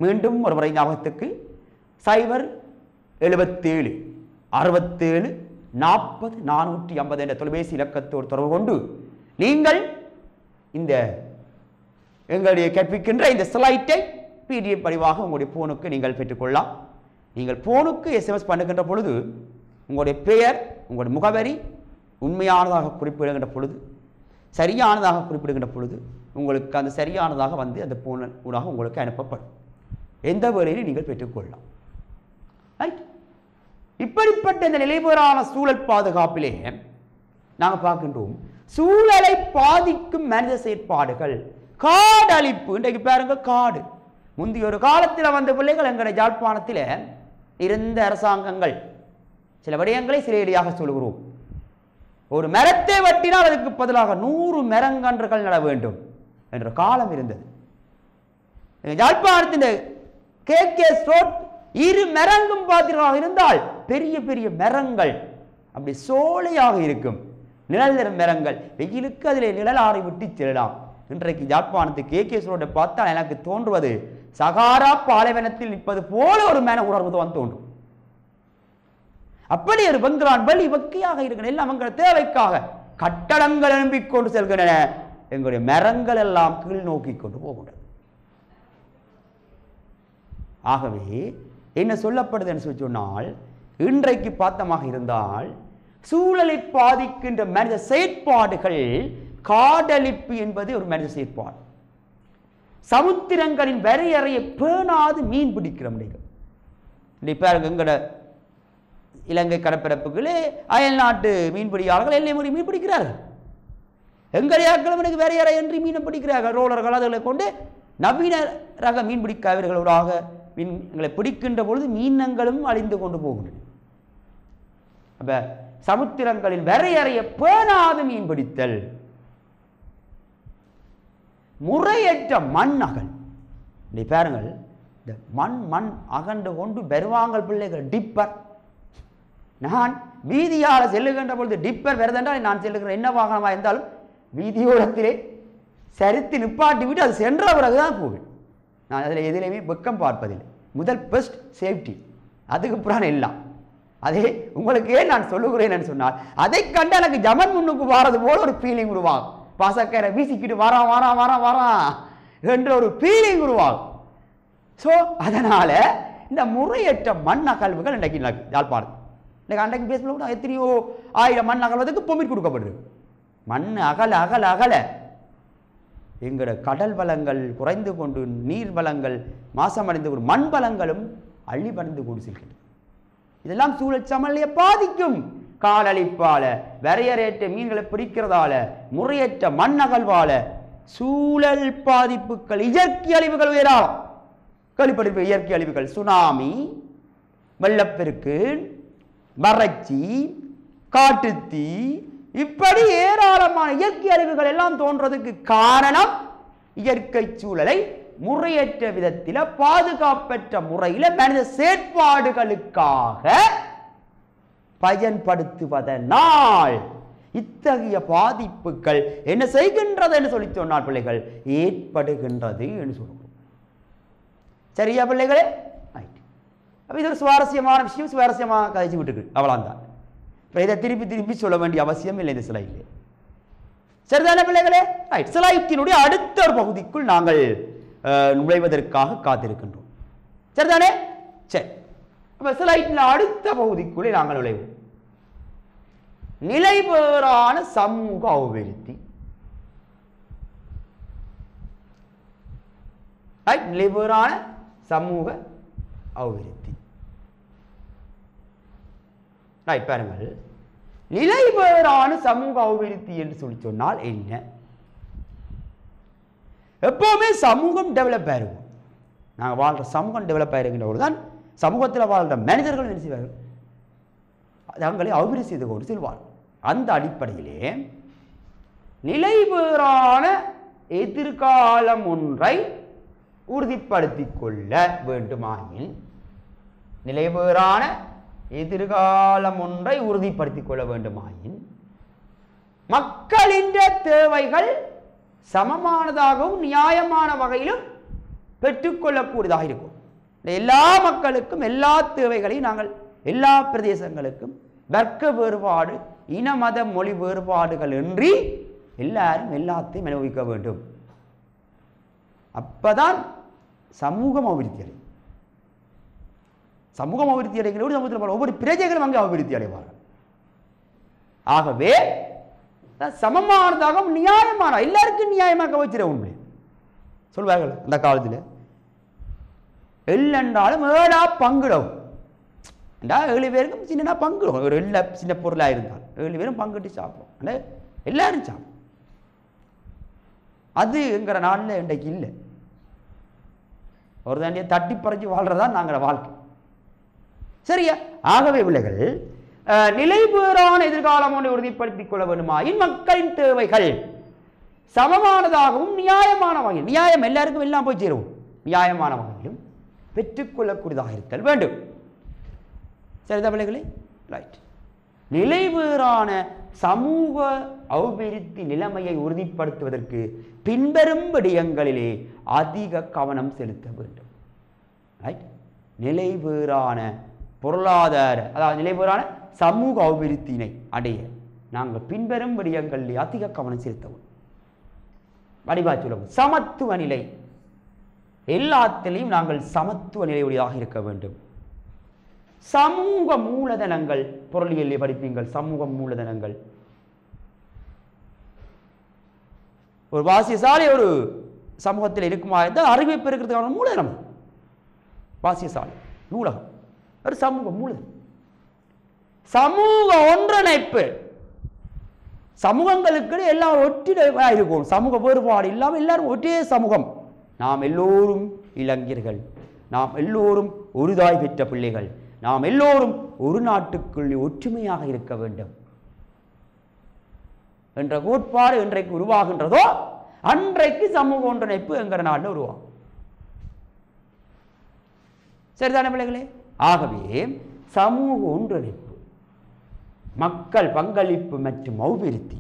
மீண்டும் ஒரு முறை ஞாபகத்துக்கு சைபர் எழுபத்தேழு அறுபத்தேழு நாற்பது நானூற்றி ஐம்பது என்ற தொலைபேசி இலக்கத்தோடு தொடர்பு கொண்டு நீங்கள் இந்த எங்களுடைய கற்பிக்கின்ற இந்த ஸ்லைட்டை பிடிஎஃப் படிவாக உங்களுடைய போனுக்கு நீங்கள் பெற்றுக்கொள்ளலாம் நீங்கள் போனுக்கு எஸ்எம்எஸ் பண்ணுகின்ற பொழுது உங்களுடைய பெயர் உங்களுடைய முகவரி உண்மையானதாக குறிப்பிடுகின்ற பொழுது சரியானதாக குறிப்பிடுகின்ற பொழுது உங்களுக்கு அந்த சரியானதாக வந்து அந்த போன ஊடாக உங்களுக்கு அனுப்பப்படும் எந்த வேளையிலும் நீங்கள் பெற்றுக்கொள்ளலாம் ரைட் இப்படிப்பட்ட இந்த நிலைபெறான சூழல் பாதுகாப்பிலே நாங்கள் பார்க்கின்றோம் சூழலை பாதிக்கும் மனித செயற்பாடுகள் காடழிப்பு இன்றைக்கு பாருங்க காடு முந்தைய ஒரு காலத்தில் வந்த பிள்ளைகள் எங்களுடைய யாழ்ப்பாணத்தில் இருந்த அரசாங்கங்கள் சில விடயங்களை சிறையடியாக சொல்கிறோம் ஒரு மரத்தை வெட்டினால் அதுக்கு பதிலாக நூறு மரங்கன்றுகள் நட வேண்டும் என்ற காலம் இருந்தது எங்க யாழ்ப்பாணத்தின் கே கே ரோட் இரு மரங்கும் பாத்திரமாக இருந்தால் பெரிய பெரிய மரங்கள் அப்படி சோலையாக இருக்கும் நிழல் நிற மரங்கள் வெயிலுக்கு அதிலே நிழல் ஆறை விட்டு செல்லலாம் இன்றைக்கு யாழ்ப்பாணத்து கே கே ரோட்டை பார்த்தால் எனக்கு தோன்றுவது சகாரா பாலைவனத்தில் நிற்பது போல ஒரு மன உணர்வு தான் தோன்றும் அப்படி ஒரு பங்களான் வழி வக்கையாக இருக்கிற எல்லாம் எங்கள் தேவைக்காக கட்டடங்கள் எழும்பிக் கொண்டு செல்கின்றன எங்களுடைய மரங்கள் எல்லாம் கீழ் நோக்கி கொண்டு போகின்றன ஆகவே என்ன சொல்லப்படுது என்று சொல்லி சொன்னால் இன்றைக்கு பார்த்தமாக இருந்தால் சூழலை பாதிக்கின்ற மனித செயற்பாடுகள் காடழிப்பு என்பது ஒரு மனித செயற்பாடு சமுத்திரங்களின் வரையறையை பேணாது மீன் பிடிக்கிற முடியும் இன்னைக்கு பாருங்க எங்கட இலங்கை கடற்பரப்புகளே அயல் நாட்டு மீன்பிடியாளர்கள் எல்லை மீறி மீன் பிடிக்கிறார்கள் எங்களையாக்களும் எனக்கு வரையறை என்று மீனை பிடிக்கிறார்கள் ரோலர்கள் அதுகளை கொண்டு நவீன ரக மீன்பிடிக்காதவர்களோடாக மீன்களை பிடிக்கின்ற பொழுது மீனங்களும் அழிந்து கொண்டு போகின்றன அப்ப சமுத்திரங்களின் வரையறையை பேணாது மீன் பிடித்தல் முறையற்ற மண் அகல் நீ பாருங்கள் இந்த மண் மண் அகண்டு கொண்டு பெருவாங்கல் பிள்ளைகள் டிப்பர் நான் வீதியால் செல்லுகின்ற பொழுது டிப்பர் வருதென்றால் நான் செல்லுகிற என்ன வாகனமாக இருந்தாலும் வீதியோரத்திலே சரித்து நிப்பாட்டி விட்டு அது சென்ற பிறகுதான் போவேன் நான் அதில் எதிலையுமே வெக்கம் பார்ப்பதில்லை முதல் பெஸ்ட் சேஃப்டி அதுக்கு அப்புறம் எல்லாம் அதே உங்களுக்கு ஏன் நான் சொல்லுகிறேன் சொன்னால் அதை கண்டு எனக்கு ஜமன் முன்னுக்கு வாரது போல ஒரு ஃபீலிங் உருவாகும் பாசக்கரை வீசிக்கிட்டு வரான் வரான் வரான் வரான் என்ற ஒரு ஃபீலிங் உருவாகும் ஸோ அதனால இந்த முறையற்ற மண் அகழ்வுகள் இன்றைக்கு நடக்கு- யாழ்ப்பாணம் இன்னைக்கு அன்றைக்கு பேசல கூட எத்தனையோ ஆயிரம் மண் அகழ்வதற்கு பொமிட் கொடுக்கப்படுது மண் அகல அகல அகல எங்களோட கடல் வளங்கள் குறைந்து கொண்டு நீர் வளங்கள் மாசமடைந்து கொண்டு மண் வளங்களும் அழிவடைந்து கொண்டு செல்கின்றன இதெல்லாம் சூழல் சமநிலையை பாதிக்கும் காலழிப்பால வரையறையற்ற மீன்களை பிடிக்கிறதால முறையற்ற மண் அகழ்வால சூழல் பாதிப்புகள் இயற்கை அழிவுகள் உயராம் கேள்விப்பட்டிருப்ப இயற்கை அழிவுகள் சுனாமி வெள்ளப்பெருக்கு வறட்சி காட்டுத்தீ இப்படி ஏராளமான இயற்கை அழிவுகள் எல்லாம் தோன்றதுக்கு காரணம் இயற்கை சூழலை முறையற்ற விதத்தில் பாதுகாப்பற்ற முறையில் மனித செயற்பாடுகளுக்காக பயன்படுத்துவதனால் இத்தகைய பாதிப்புகள் என்ன செய்கின்றது என்று சொல்லி சொன்னால் பிள்ளைகள் ஏற்படுகின்றது என்று சொல்கிறோம் சரியா பிள்ளைகளே ரைட் அப்போ இது ஒரு சுவாரஸ்யமான விஷயம் சுவாரஸ்யமாக கதைச்சு விட்டுருக்கு அவ்வளோதான் இப்போ இதை திருப்பி திருப்பி சொல்ல வேண்டிய அவசியம் இல்லை இந்த ஸ்லைடில் சரிதானே பிள்ளைகளே ரைட் ஸ்லைட்டினுடைய அடுத்த ஒரு பகுதிக்குள் நாங்கள் அஹ், நுழைவதற்காக காத்திருக்கின்றோம் சரிதானே சரி அப்போ ஸ்லைட்டில் அடுத்த பகுதிக்குள்ளே நாங்கள் நுழைவோம் நிலைபெறான சமூக அபிவிருத்தி ரைட் நிலைபெறான சமூக அபிவிருத்தி ரைட் பாருங்கள் நிலைபெறான சமூக அபிவிருத்தி என்று சொல்லி சொன்னால் என்ன எப்பவுமே சமூகம் டெவலப் ஆயிருக்கும் நாங்கள் வாழ்கிற சமூகம் டெவலப் ஆயிருக்கின்ற பொழுது தான் சமூகத்தில் வாழ்கிற மனிதர்கள் என்ன செய்வார்கள் தங்களை அபிவிருத்தி செய்து கொண்டு செல்வார் அந்த அடிப்படையிலே நிலைபெறான எதிர்காலம் ஒன்றை உறுதிப்படுத்திக் கொள்ள வேண்டுமாயின் நிலைபெறான எதிர்காலம் ஒன்றை உறுதிப்படுத்திக் கொள்ள வேண்டுமாயின் மக்களின் தேவைகள் சமமானதாகவும் நியாயமான வகையிலும் பெற்றுக்கொள்ளக்கூடியதாக இருக்கும் இந்த எல்லா மக்களுக்கும் எல்லா தேவைகளையும் நாங்கள் எல்லா பிரதேசங்களுக்கும் வர்க்க வேறுபாடு இன மத மொழி வேறுபாடுகள் இன்றி எல்லாரும் எல்லாத்தையும் அனுபவிக்க வேண்டும் அப்பதான் சமூகம் அபிவிருத்தி அடையும் சமூகம் அபிவிருத்தி அடைகிற ஒரு சமூகத்தில் பாருங்க, ஒவ்வொரு பிரஜைகளும் அங்கே அபிவிருத்தி அடைவார்கள் ஆகவே அஹ், சமமானதாக நியாயமான எல்லாருக்கும் நியாயமாக வச்சிட உண்டு சொல்வார்கள் அந்த காலத்தில் எள்ளென்றாலும் ஏழா பங்கிடும் ஏண்டா ஏழு பேருக்கும் சின்னனா பங்கிடும் ஒரு எள்ள சின்ன பொருளாக இருந்தால் ஏழு பேரும் பங்கிட்டு சாப்பிடும் ஆனால் எல்லாரும் சாப்பிடும் அதுங்கிற நாளில் இன்றைக்கு இல்லை ஒரு தாண்டியை தட்டி பறிச்சு வாழ்றதா நாங்கள் வாழ்க்கை சரியா ஆகவே பிள்ளைகள் அஹ், நிலைபேறான எதிர்காலம் ஒன்றை உறுதிப்படுத்திக் கொள்ள வேண்டுமாயின் மக்களின் தேவைகள் சமமானதாகவும் நியாயமான வகையில் நியாயம் எல்லாருக்கும் எல்லாம் போய் சேரும் நியாயமான வகையிலும் பெற்றுக்கொள்ளக்கூடியதாக இருத்தல் வேண்டும் சரிதா பிள்ளைகளே ரைட் நிலைவேறான சமூக அபிவிருத்தி நிலைமையை உறுதிப்படுத்துவதற்கு பின்வரும் விடயங்களிலே அதிக கவனம் செலுத்த வேண்டும் ரைட் நிலைவேறான பொருளாதார அதாவது நிலைவேறான சமூக அபிவிருத்தியினை அடைய நாங்கள் பின்வரும் விடயங்களிலே அதிக கவனம் செலுத்த வேண்டும் வடிவா சொல்லுவோம் சமத்துவ நிலை எல்லாத்திலையும் நாங்கள் சமத்துவ நிலையுடையதாக இருக்க வேண்டும் சமூக மூலதனங்கள் பொருளியல் படிப்பீங்கள் சமூக மூலதனங்கள் ஒரு வாசியசாலை ஒரு சமூகத்தில் இருக்குமா இருந்தால் அறிவை பெருக்கிறதுக்கான மூலதனம் வாசியசாலை நூலகம் ஒரு சமூக மூலதனம் சமூக ஒன்றிணைப்பு சமூகங்களுக்கு எல்லாம் ஒற்றிடா இருக்கும் சமூக வேறுபாடு இல்லாமல் எல்லாரும் ஒரே சமூகம் நாம் எல்லோரும் இளைஞர்கள் நாம் எல்லோரும் ஒரு தாய் பெற்ற பிள்ளைகள் நாம் எல்லோரும் ஒரு நாட்டுக்குள் ஒற்றுமையாக இருக்க வேண்டும் என்ற கோட்பாடு இன்றைக்கு உருவாகின்றதோ அன்றைக்கு சமூக ஒன்றிணைப்பு என்கிற நாட்டில் உருவாகும் சரிதானே பிள்ளைகளே ஆகவே சமூக ஒன்றிணைப்பு மக்கள் பங்களிப்பு மற்றும் அபிவிருத்தி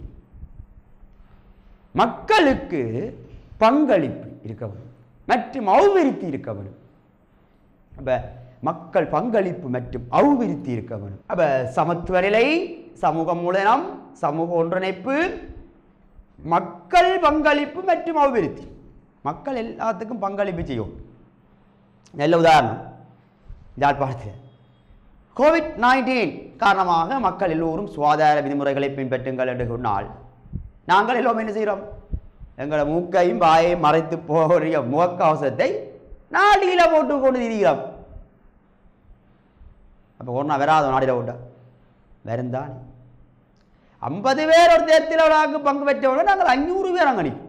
மக்களுக்கு பங்களிப்பு இருக்க வேண்டும் மற்றும் அபிவிருத்தி இருக்க வேண்டும் அப்ப மக்கள் பங்களிப்பு மற்றும் அபிவிருத்தி இருக்க வேண்டும் அப்ப சமத்துவ நிலை சமூக மூலதனம் சமூக ஒன்றிணைப்பு மக்கள் பங்களிப்பு மற்றும் அபிவிருத்தி மக்கள் எல்லாத்துக்கும் பங்களிப்பு செய்யும் நல்ல உதாரணம் யாழ்ப்பாணத்தில் கோவிட் நைன்டீன் காரணமாக மக்கள் எல்லோரும் சுகாதார விதிமுறைகளை பின்பற்றுங்கள் என்று சொன்னால் நாங்கள் எல்லோரும் என்ன செய்கிறோம் எங்களை மூக்கையும் வாயையும் மறைத்து போகிற முகக்கவசத்தை நாடியில் போட்டு கொண்டு திரிகிறோம் அப்போ கொரோனா வராத நாடியில் போட்டா வருந்தான் ஐம்பது பேர் ஒரு தேர்தல் விழாவுக்கு பங்கு பெற்றவங்க நாங்கள் அஞ்சூறு பேர் அங்கே நிற்போம்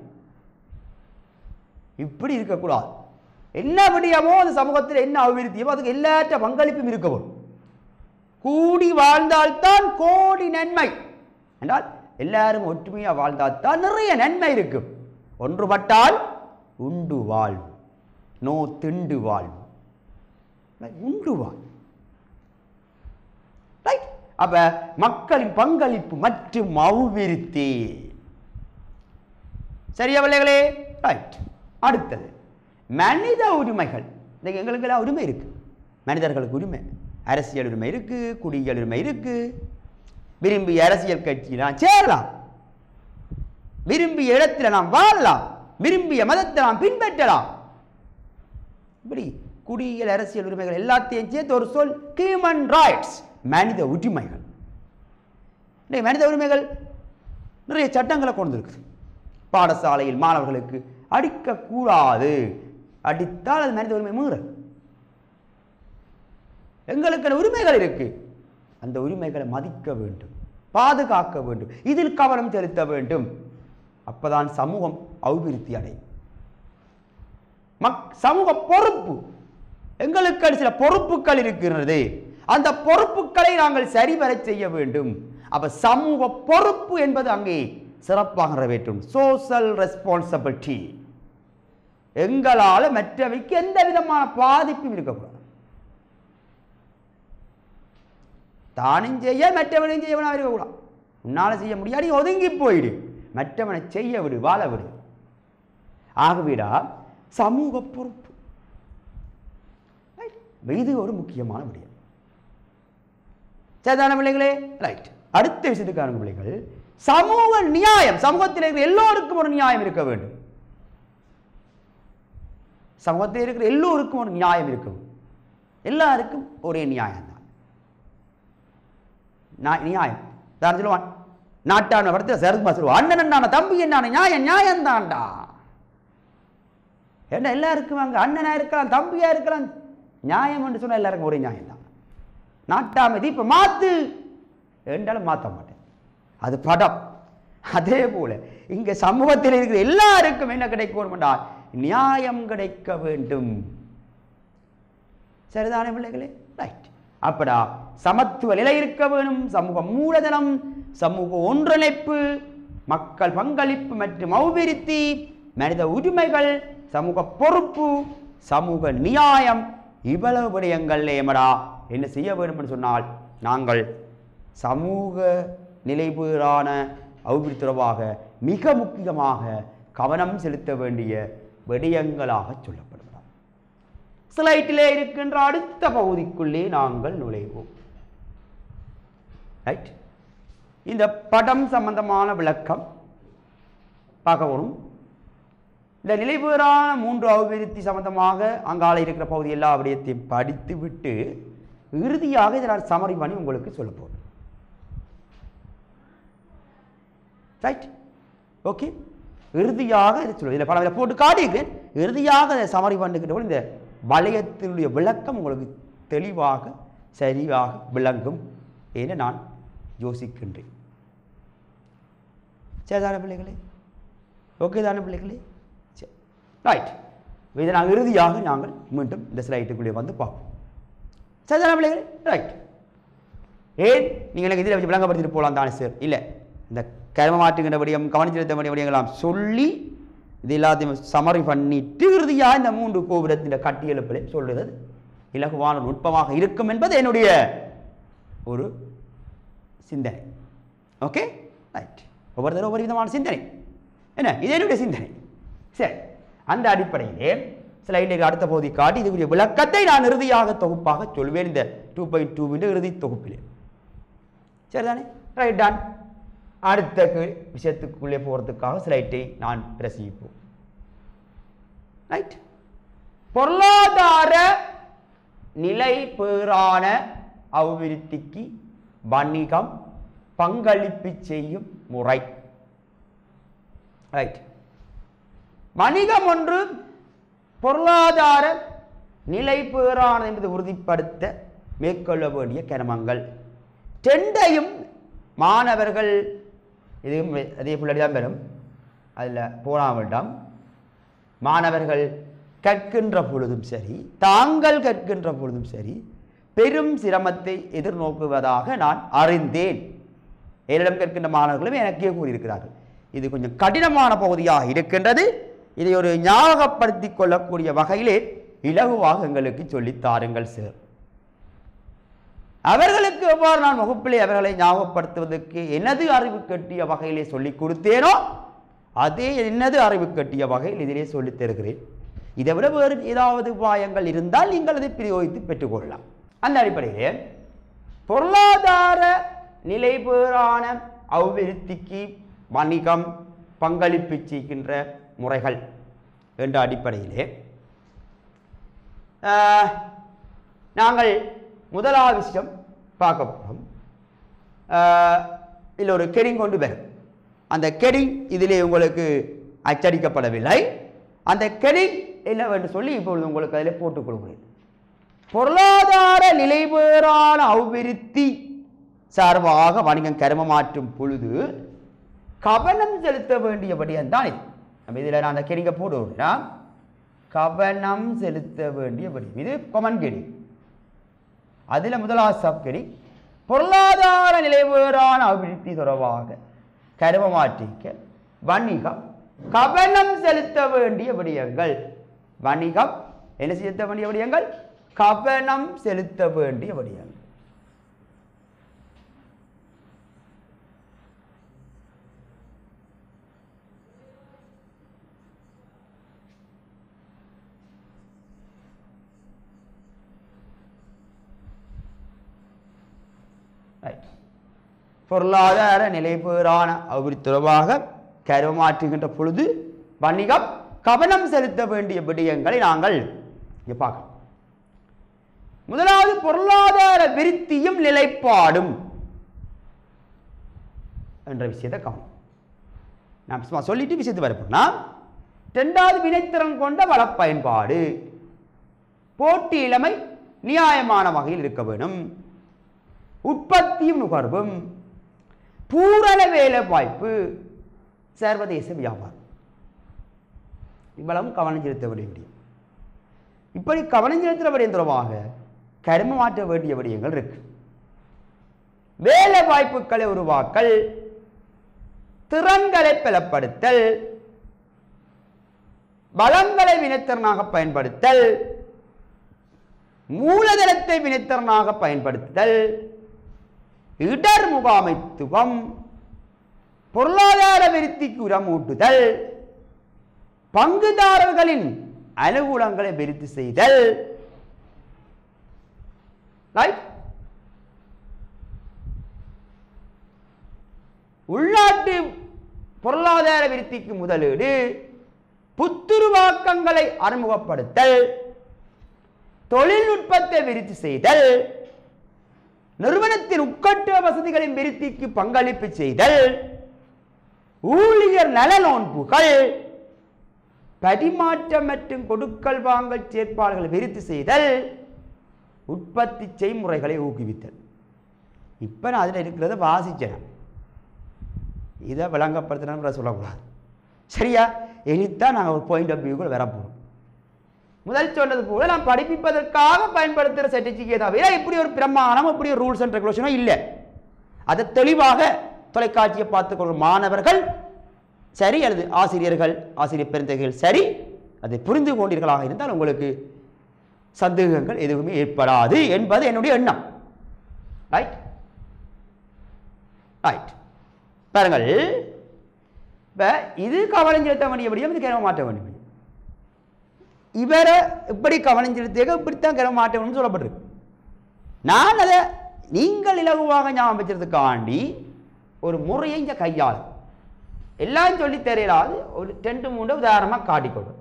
இப்படி இருக்கக்கூடாது என்ன விடியமோ அந்த சமூகத்தில் என்ன அபிவிருத்தியமோ அதுக்கு எல்லாற்ற பங்களிப்பும் இருக்க வேணும் கூடி வாழ்ந்தால்தான் கோடி நன்மை என்றால் எல்லாரும் ஒற்றுமையாக வாழ்ந்தால்தான் நிறைய நன்மை இருக்கும் ஒன்றுபட்டால் உண்டு வாழ்வு நோ திண்டு வாழ்வு உண்டு வாழ்வு ரைட் அப்ப மக்களின் பங்களிப்பு மற்றும் அபிவிருத்தி சரியா பிள்ளைகளே ரைட் அடுத்தது மனித உரிமைகள் இன்னைக்கு எங்களுக்கு எல்லாம் உரிமை இருக்கு மனிதர்களுக்கு உரிமை அரசியல் உரிமை இருக்கு குடியியல் உரிமை இருக்கு விரும்பிய அரசியல் கட்சியில் நாம் சேரலாம் விரும்பிய இடத்துல நாம் வாழலாம் விரும்பிய மதத்தை நாம் பின்பற்றலாம் இப்படி குடியியல் அரசியல் உரிமைகள் எல்லாத்தையும் சேர்த்து ஒரு சொல் ஹியூமன் ரைட்ஸ் மனித உரிமைகள் இன்னைக்கு மனித உரிமைகள் நிறைய சட்டங்களை கொண்டு இருக்குது பாடசாலையில் மாணவர்களுக்கு அடிக்கக்கூடாது அடித்தால் அது மனித உரிமை மீறல் எங்களுக்கு உரிமைகள் இருக்கு அந்த உரிமைகளை மதிக்க வேண்டும் பாதுகாக்க வேண்டும் இதில் கவனம் செலுத்த வேண்டும் அப்பதான் சமூகம் அபிவிருத்தி அடையும் மக் சமூக பொறுப்பு எங்களுக்கு சில பொறுப்புகள் இருக்கிறது அந்த பொறுப்புகளை நாங்கள் சரிவர செய்ய வேண்டும் அப்ப சமூக பொறுப்பு என்பது அங்கே சிறப்பாக நிறைவேற்றும் சோஷியல் ரெஸ்பான்சிபிலிட்டி எங்களால் மற்றவைக்கு எந்த விதமான பாதிப்பும் இருக்கக்கூடாது தானும் செய்ய மற்றவனையும் செய்யவனா இருக்கக்கூடாது உன்னால செய்ய முடியாது நீ ஒதுங்கி போயிடு மற்றவனை செய்ய விடு வாழ விடு ஆகவேடா சமூக பொறுப்பு Right? இது ஒரு முக்கியமான விடயம் சரிதான பிள்ளைகளே ரைட் அடுத்த விஷயத்துக்கான பிள்ளைகள் சமூக நியாயம் சமூகத்தில் இருக்கிற எல்லோருக்கும் ஒரு நியாயம் இருக்க வேண்டும் சமூகத்தில் இருக்கிற எல்லோருக்கும் ஒரு நியாயம் இருக்கும் எல்லாருக்கும் ஒரே நியாயம் தான் நியாயம் தான் சொல்லுவான் நாட்டான படத்தில் சரத்மா சொல்லுவான் அண்ணன் என்னான தம்பி என்னான நியாயம் நியாயம் தான்டா என்ன எல்லாருக்கும் அங்கே அண்ணனா இருக்கலாம் தம்பியா இருக்கலாம் நியாயம் என்று சொன்னால் எல்லாருக்கும் ஒரே நியாயம் தான் நாட்டாமதி இப்போ மாத்து என்றாலும் மாற்ற மாட்டேன் அது படம் அதே போல இங்க சமூகத்தில் இருக்கிற எல்லாருக்கும் என்ன கிடைக்கும் என்றால் நியாயம் கிடைக்க வேண்டும் சரிதானே பிள்ளைகளே ரைட் அப்படா சமத்துவ நிலை இருக்க வேணும் சமூக மூலதனம் சமூக ஒன்றிணைப்பு மக்கள் பங்களிப்பு மற்றும் அபிவிருத்தி மனித உரிமைகள் சமூக பொறுப்பு சமூக நியாயம் இவ்வளவு விடயங்கள் ஏமடா என்ன செய்ய வேண்டும் என்று சொன்னால் நாங்கள் சமூக நிலைபேறான அபிவிருத்தி தொடர்பாக மிக முக்கியமாக கவனம் செலுத்த வேண்டிய விடயங்களாக சொல்லப்படுகிறார் ஸ்லைட்டிலே இருக்கின்ற அடுத்த பகுதிக்குள்ளே நாங்கள் நுழைவோம் ரைட் இந்த படம் சம்பந்தமான விளக்கம் பார்க்க வரும் இந்த நிலைபெறான மூன்று அபிவிருத்தி சம்பந்தமாக அங்கால இருக்கிற பகுதி எல்லா விடயத்தையும் படித்து விட்டு இறுதியாக இதை நான் சமரி பண்ணி உங்களுக்கு சொல்ல போகிறேன் ரைட் ஓகே இறுதியாக இதை சொல்லுவேன் இதில் படம் போட்டு காட்டியிருக்கிறேன் இறுதியாக இதை சமரி பண்ணுகின்ற இந்த வளையத்தினுடைய விளக்கம் உங்களுக்கு தெளிவாக சரியாக விளங்கும் என நான் யோசிக்கின்றேன் சரிதான பிள்ளைகளே ஓகே தானே பிள்ளைகளே சரி ரைட் இதை நாங்கள் இறுதியாக நாங்கள் மீண்டும் இந்த ஸ்லைட்டுக்குள்ளே வந்து பார்ப்போம் சரிதான பிள்ளைகளே ரைட் ஏன் நீங்கள் எனக்கு இதில் வச்சு விளங்கப்படுத்திட்டு போகலாம் தானே சார் இல்லை இந்த கர்ம மாற்றுகின்ற விடயம் கவனம் செலுத்த வேண்டிய விடயங்களாம் சொல்லி இது எல்லாத்தையும் சமரி பண்ணிட்டு இறுதியாக இந்த மூன்று கோபுரத்தின் கட்டியெழுப்பிலே சொல்றது இலகுவான நுட்பமாக இருக்கும் என்பது என்னுடைய ஒரு சிந்தனை ஓகே ரைட் ஒவ்வொருத்தரும் ஒவ்வொரு விதமான சிந்தனை என்ன இது என்னுடைய சிந்தனை சரி அந்த அடிப்படையிலே ஸ்லைடில் அடுத்த பகுதி காட்டி இதுக்குரிய விளக்கத்தை நான் இறுதியாக தொகுப்பாக சொல்வேன் இந்த டூ பாயிண்ட் டூவின் இறுதி தொகுப்பிலே சரிதானே ரைட் டான் அடுத்த கே- விஷயத்துக்குள்ளே போகிறதுக்காக ஸ்லைட்டை நான் பிரசிப்போம் ரைட் பொருளாதார நிலை பேறான அபிவிருத்திக்கு வணிகம் பங்களிப்பு செய்யும் முறை ரைட் வணிகம் ஒன்று பொருளாதார நிலை பேறானது என்பதை உறுதிப்படுத்த மேற்கொள்ள வேண்டிய கிரமங்கள் டெண்டையும் மாணவர்கள் இதுவும் அதே பிள்ளை தான் பெறும் அதில் போனா வேண்டாம் மாணவர்கள் கற்கின்ற பொழுதும் சரி தாங்கள் கற்கின்ற பொழுதும் சரி பெரும் சிரமத்தை எதிர்நோக்குவதாக நான் அறிந்தேன் என்னிடம் கற்கின்ற மாணவர்களும் எனக்கே கூறியிருக்கிறார்கள் இது கொஞ்சம் கடினமான பகுதியாக இருக்கின்றது இதை ஒரு ஞாபகப்படுத்திக் கொள்ளக்கூடிய வகையிலே இலகுவாக எங்களுக்கு சொல்லித் தாருங்கள் சார் அவர்களுக்கு எவ்வாறு நான் வகுப்பிலே அவர்களை ஞாபகப்படுத்துவதற்கு எனது அறிவு கட்டிய வகையிலே சொல்லிக் கொடுத்தேனோ அதே எனது அறிவு கட்டிய வகையில் இதிலே சொல்லித் தருகிறேன் இதை விட வேறு ஏதாவது உபாயங்கள் இருந்தால் நீங்கள் அதை பிரயோகித்து பெற்றுக்கொள்ளலாம் அந்த அடிப்படையிலே பொருளாதார நிலைபேறான அபிவிருத்திக்கு வணிகம் பங்களிப்பு செய்கின்ற முறைகள் என்ற அடிப்படையிலே ஆஹ், நாங்கள் முதலாவது விஷயம் பார்க்க போகிறோம் இதில் ஒரு கெடிங் கொண்டு வரும் அந்த கெடிங் இதிலே உங்களுக்கு அச்சடிக்கப்படவில்லை அந்த கெடிங் என்னவென்று சொல்லி இப்பொழுது உங்களுக்கு அதில் போட்டுக் கொடுக்கிறேன் பொருளாதார நிலைபேறான அபிவிருத்தி சார்பாக வணிகம் கருமமாற்றும் பொழுது கவனம் செலுத்த வேண்டியபடியான் தான் இது நம்ம இதில் நான் அந்த கெடிங்க போடுவோம்னா கவனம் செலுத்த வேண்டியபடி இது கொமன் கெடி அதில் முதலாவது சப்கெடி பொருளாதார நிலைவேறான அபிவிருத்தி தொடர்பாக கருமமாற்றிக்க வணிகம் கவனம் செலுத்த வேண்டிய விடயங்கள் வணிகம் என்ன செலுத்த வேண்டிய விடயங்கள் கவனம் செலுத்த வேண்டிய விடயங்கள் ரைட் பொருளாதார நிலைபேறான அபிவிருத்தி தொடர்பாக கருமாற்றுகின்ற பொழுது வணிகம் கவனம் செலுத்த வேண்டிய விடயங்களை நாங்கள் இங்கே பார்க்கலாம் முதலாவது பொருளாதார விருத்தியும் நிலைப்பாடும் என்ற விஷயத்தை கவனம் நான் சும்மா சொல்லிட்டு விஷயத்து வரப்போனா ரெண்டாவது வினைத்திறன் கொண்ட வள பயன்பாடு போட்டி இளமை நியாயமான வகையில் இருக்க வேணும் உற்பத்தியும் நுகர்வும் பூரண வேலை வாய்ப்பு சர்வதேச வியாபாரம் இவ்வளவும் கவனம் செலுத்த வேண்டிய விடயம் இப்படி கவனம் செலுத்துகிற விடயம் தொடர்பாக கரும மாற்ற வேண்டிய விடயங்கள் இருக்கு வேலை வாய்ப்புகளை உருவாக்கல் திறன்களை பலப்படுத்தல் வளங்களை வினைத்திறனாக பயன்படுத்தல் மூலதனத்தை வினைத்திறனாக பயன்படுத்துதல் இடர் முகாமைத்துவம் பொருளாதார விருத்திக்கு உரமூட்டுதல் பங்குதாரர்களின் அனுகூலங்களை விருத்தி செய்தல் ரைட் உள்நாட்டு பொருளாதார விருத்திக்கு முதலீடு புத்துருவாக்கங்களை அறிமுகப்படுத்தல் தொழில்நுட்பத்தை விருத்தி செய்தல் நிறுவனத்தின் உட்கட்ட வசதிகளின் விருத்திக்கு பங்களிப்பு செய்தல் ஊழியர் நல நோன்புகள் பரிமாற்றம் மற்றும் கொடுக்கல் வாங்கல் செயற்பாடுகளை விருத்தி செய்தல் உற்பத்தி செய்முறைகளை ஊக்குவித்தல் இப்போ நான் அதில் இருக்கிறத வாசிச்சேன் இதை விளங்கப்படுத்தின சொல்லக்கூடாது சரியா இனித்தான் நாங்கள் ஒரு பாயிண்ட் ஆஃப் வியூக்குள்ள வர போகிறோம் முதல் சொன்னது போல நாம் படிப்பிப்பதற்காக பயன்படுத்துகிற சர்டிஃபிகேட் தவிர இப்படி ஒரு பிரமாணம் இப்படி ஒரு ரூல்ஸ் அண்ட் ரெகுலேஷனும் இல்லை அதை தெளிவாக தொலைக்காட்சியை பார்த்துக்கொள்ளும் மாணவர்கள் சரி அல்லது ஆசிரியர்கள் ஆசிரியர் பெருந்தகைகள் சரி அதை புரிந்து கொண்டீர்களாக இருந்தால் உங்களுக்கு சந்தேகங்கள் எதுவுமே ஏற்படாது என்பது என்னுடைய எண்ணம் ரைட் ரைட் பாருங்கள் இப்போ இது கவனம் செலுத்த வேண்டிய விடியம் இது கிளம்ப மாற்ற வேண்டிய விடியம் இவரை இப்படி கவனம் செலுத்தியாக இப்படித்தான் கிளம்ப மாற்ற வேணும்னு சொல்லப்பட்டிருக்கு நான் அதை நீங்கள் இலகுவாக ஞாபகம் வச்சதுக்காண்டி ஒரு முறையை இங்கே கையாள் எல்லாம் சொல்லி தெரியலாது ஒரு ரெண்டு மூணு உதாரணமாக காட்டிக்கொள்ளும்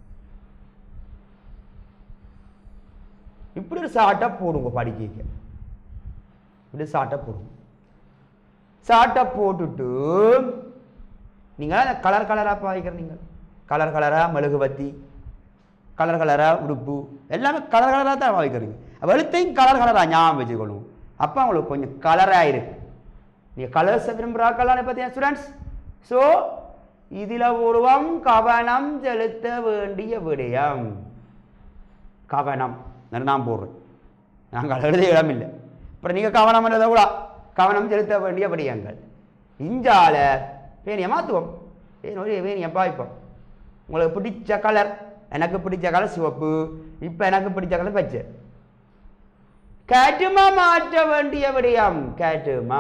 இப்படி ஒரு சாட்டை போடுங்க படிக்க இப்படி சாட்டை போடுங்க சாட்டை போட்டுட்டு நீங்கள் அந்த கலர் கலராக பாய்க்கிற நீங்கள் கலர் கலராக மெழுகுவத்தி கலர் கலராக உடுப்பு எல்லாமே கலர் கலராக தான் பாய்க்கிறீங்க வெளுத்தையும் கலர் கலராக ஞாபகம் வச்சுக்கொள்ளும் அப்போ உங்களுக்கு கொஞ்சம் கலராக இருக்கு நீங்கள் கலர்ஸை விரும்புகிறாக்கலான்னு பார்த்தீங்க ஸ்டூடெண்ட்ஸ் ஸோ இதில் ஒருவம் கவனம் செலுத்த வேண்டிய விடயம் கவனம் நான் போடுறேன் நாங்கள் எழுத இடம் இல்லை அப்புறம் நீங்கள் கவனம் எழுத கூட கவனம் செலுத்த வேண்டிய விடயங்கள் இஞ்சால வேணியை மாற்றுவோம் வேணும் வேணியை பாய்ப்போம் உங்களுக்கு பிடிச்ச கலர் எனக்கு பிடிச்ச கலர் சிவப்பு இப்போ எனக்கு பிடிச்ச கலர் பச்சை கேட்டுமா மாற்ற வேண்டிய விடயம் கேட்டுமா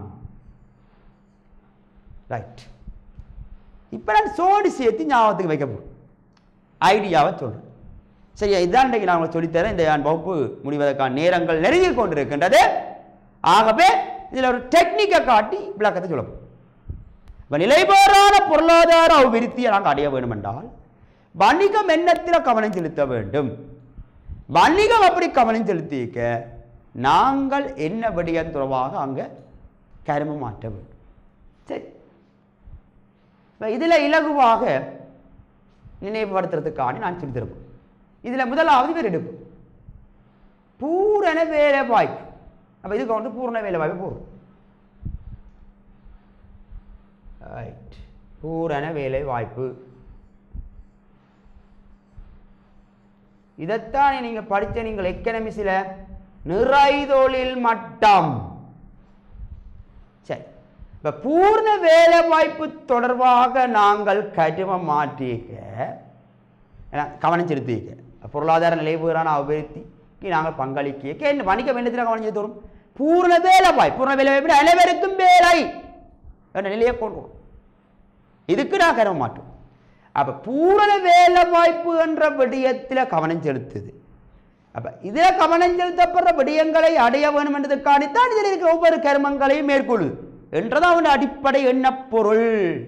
ரைட் இப்போ நான் சோடு சேர்த்து ஞாபகத்துக்கு வைக்க போகிறேன் ஐடியாவை சொல்கிறேன் சரியா இதான் இன்றைக்கு நான் உங்களுக்கு சொல்லித்தரேன் இந்த என் வகுப்பு முடிவதற்கான நேரங்கள் நெருங்கி கொண்டிருக்கின்றது ஆகவே இதில் ஒரு டெக்னிக்கை காட்டி விளக்கத்தை சொல்லப்போம் இப்போ நிலைபெறான பொருளாதார அபிவிருத்தியை நாங்கள் அடைய வேண்டும் என்றால் வணிகம் எண்ணத்தில் கவனம் செலுத்த வேண்டும் வணிகம் அப்படி கவனம் செலுத்திக்க நாங்கள் என்ன விடயம் தொடர்பாக அங்கே கரும மாற்ற வேண்டும் சரி இப்போ இதில் இலகுவாக நினைவுபடுத்துறதுக்கான நான் சொல்லி தருவோம் இதில் முதலாவது பேர் எடுப்பு பூரண வேலை வாய்ப்பு அப்போ இதுக்கு வந்து பூரண வேலை வாய்ப்பு போகும் ரைட் பூரண வேலை வாய்ப்பு இதைத்தான் நீங்கள் படித்த நீங்கள் எக்கனமிஸில் நிறைதொழில் மட்டம் சரி இப்போ பூர்ண வேலை வாய்ப்பு தொடர்பாக நாங்கள் கடிம மாற்றிக்க ஏன்னா, கவனம் செலுத்திக்க பொருளாதார நிலைவுகளான அபிவிருத்திக்கு நாங்கள் பங்களிக்க என்ன வணிக எண்ணத்தில் கவனம் செலுத்தி வரும் பூர்ண வேலை வாய்ப்பு பூர்ண வேலை வாய்ப்பு அனைவருக்கும் வேலை என்ற நிலையை கொண்டு வரும். இதுக்கு நான் கருவ மாட்டோம் அப்ப பூரண வேலை வாய்ப்பு என்ற விடயத்தில் கவனம் செலுத்துது அப்ப இதில் கவனம் செலுத்தப்படுற விடயங்களை அடைய வேண்டும் என்றதற்காண்டித்தான் இதில் இருக்கிற ஒவ்வொரு கர்மங்களையும் மேற்கொள்ளுது என்றதான் அவன் அடிப்படை எண்ணப்பொருள்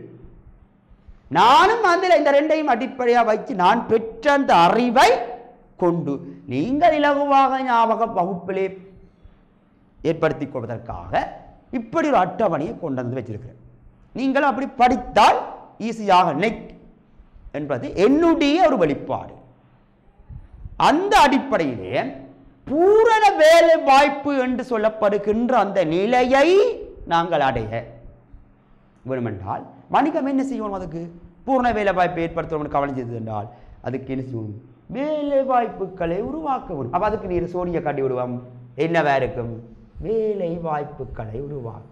நானும் அதில் இந்த ரெண்டையும் அடிப்படையாக வைத்து நான் பெற்ற அந்த அறிவை கொண்டு நீங்கள் இலகுவாக ஞாபக வகுப்பிலே ஏற்படுத்திக் கொள்வதற்காக இப்படி ஒரு அட்டவணையை கொண்டு வந்து வச்சிருக்கிறேன் நீங்கள் அப்படி படித்தால் ஈஸியாக நெக் என்பது என்னுடைய ஒரு வெளிப்பாடு அந்த அடிப்படையிலே பூரண வேலை வாய்ப்பு என்று சொல்லப்படுகின்ற அந்த நிலையை நாங்கள் அடைய வேணுமென்றால் வணிகம் என்ன செய்யணும் அதுக்கு பூர்ண வேலை வாய்ப்பை ஏற்படுத்தணும் கவனம் செய்தது என்றால் அதுக்கு என்ன செய்யணும் வேலை வாய்ப்புகளை உருவாக்க வேணும் அப்போ அதுக்கு நீர் சோடியை காட்டி விடுவோம் என்னவா இருக்கும் வேலை வாய்ப்புகளை உருவாக்கும்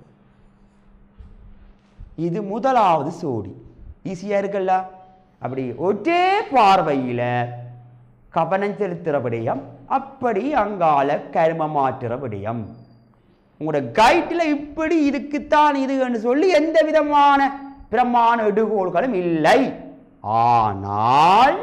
இது முதலாவது சோடி ஈஸியாக இருக்குல்ல அப்படி ஒரே பார்வையில் கவனம் செலுத்துகிற விடயம் அப்படி அங்கால கரும மாற்றுற விடயம் உங்களோட கைட்டில் இப்படி இதுக்குத்தான் இதுன்னு சொல்லி எந்த விதமான பிரமாண எடுகோள்களும் இல்லை ஆனால்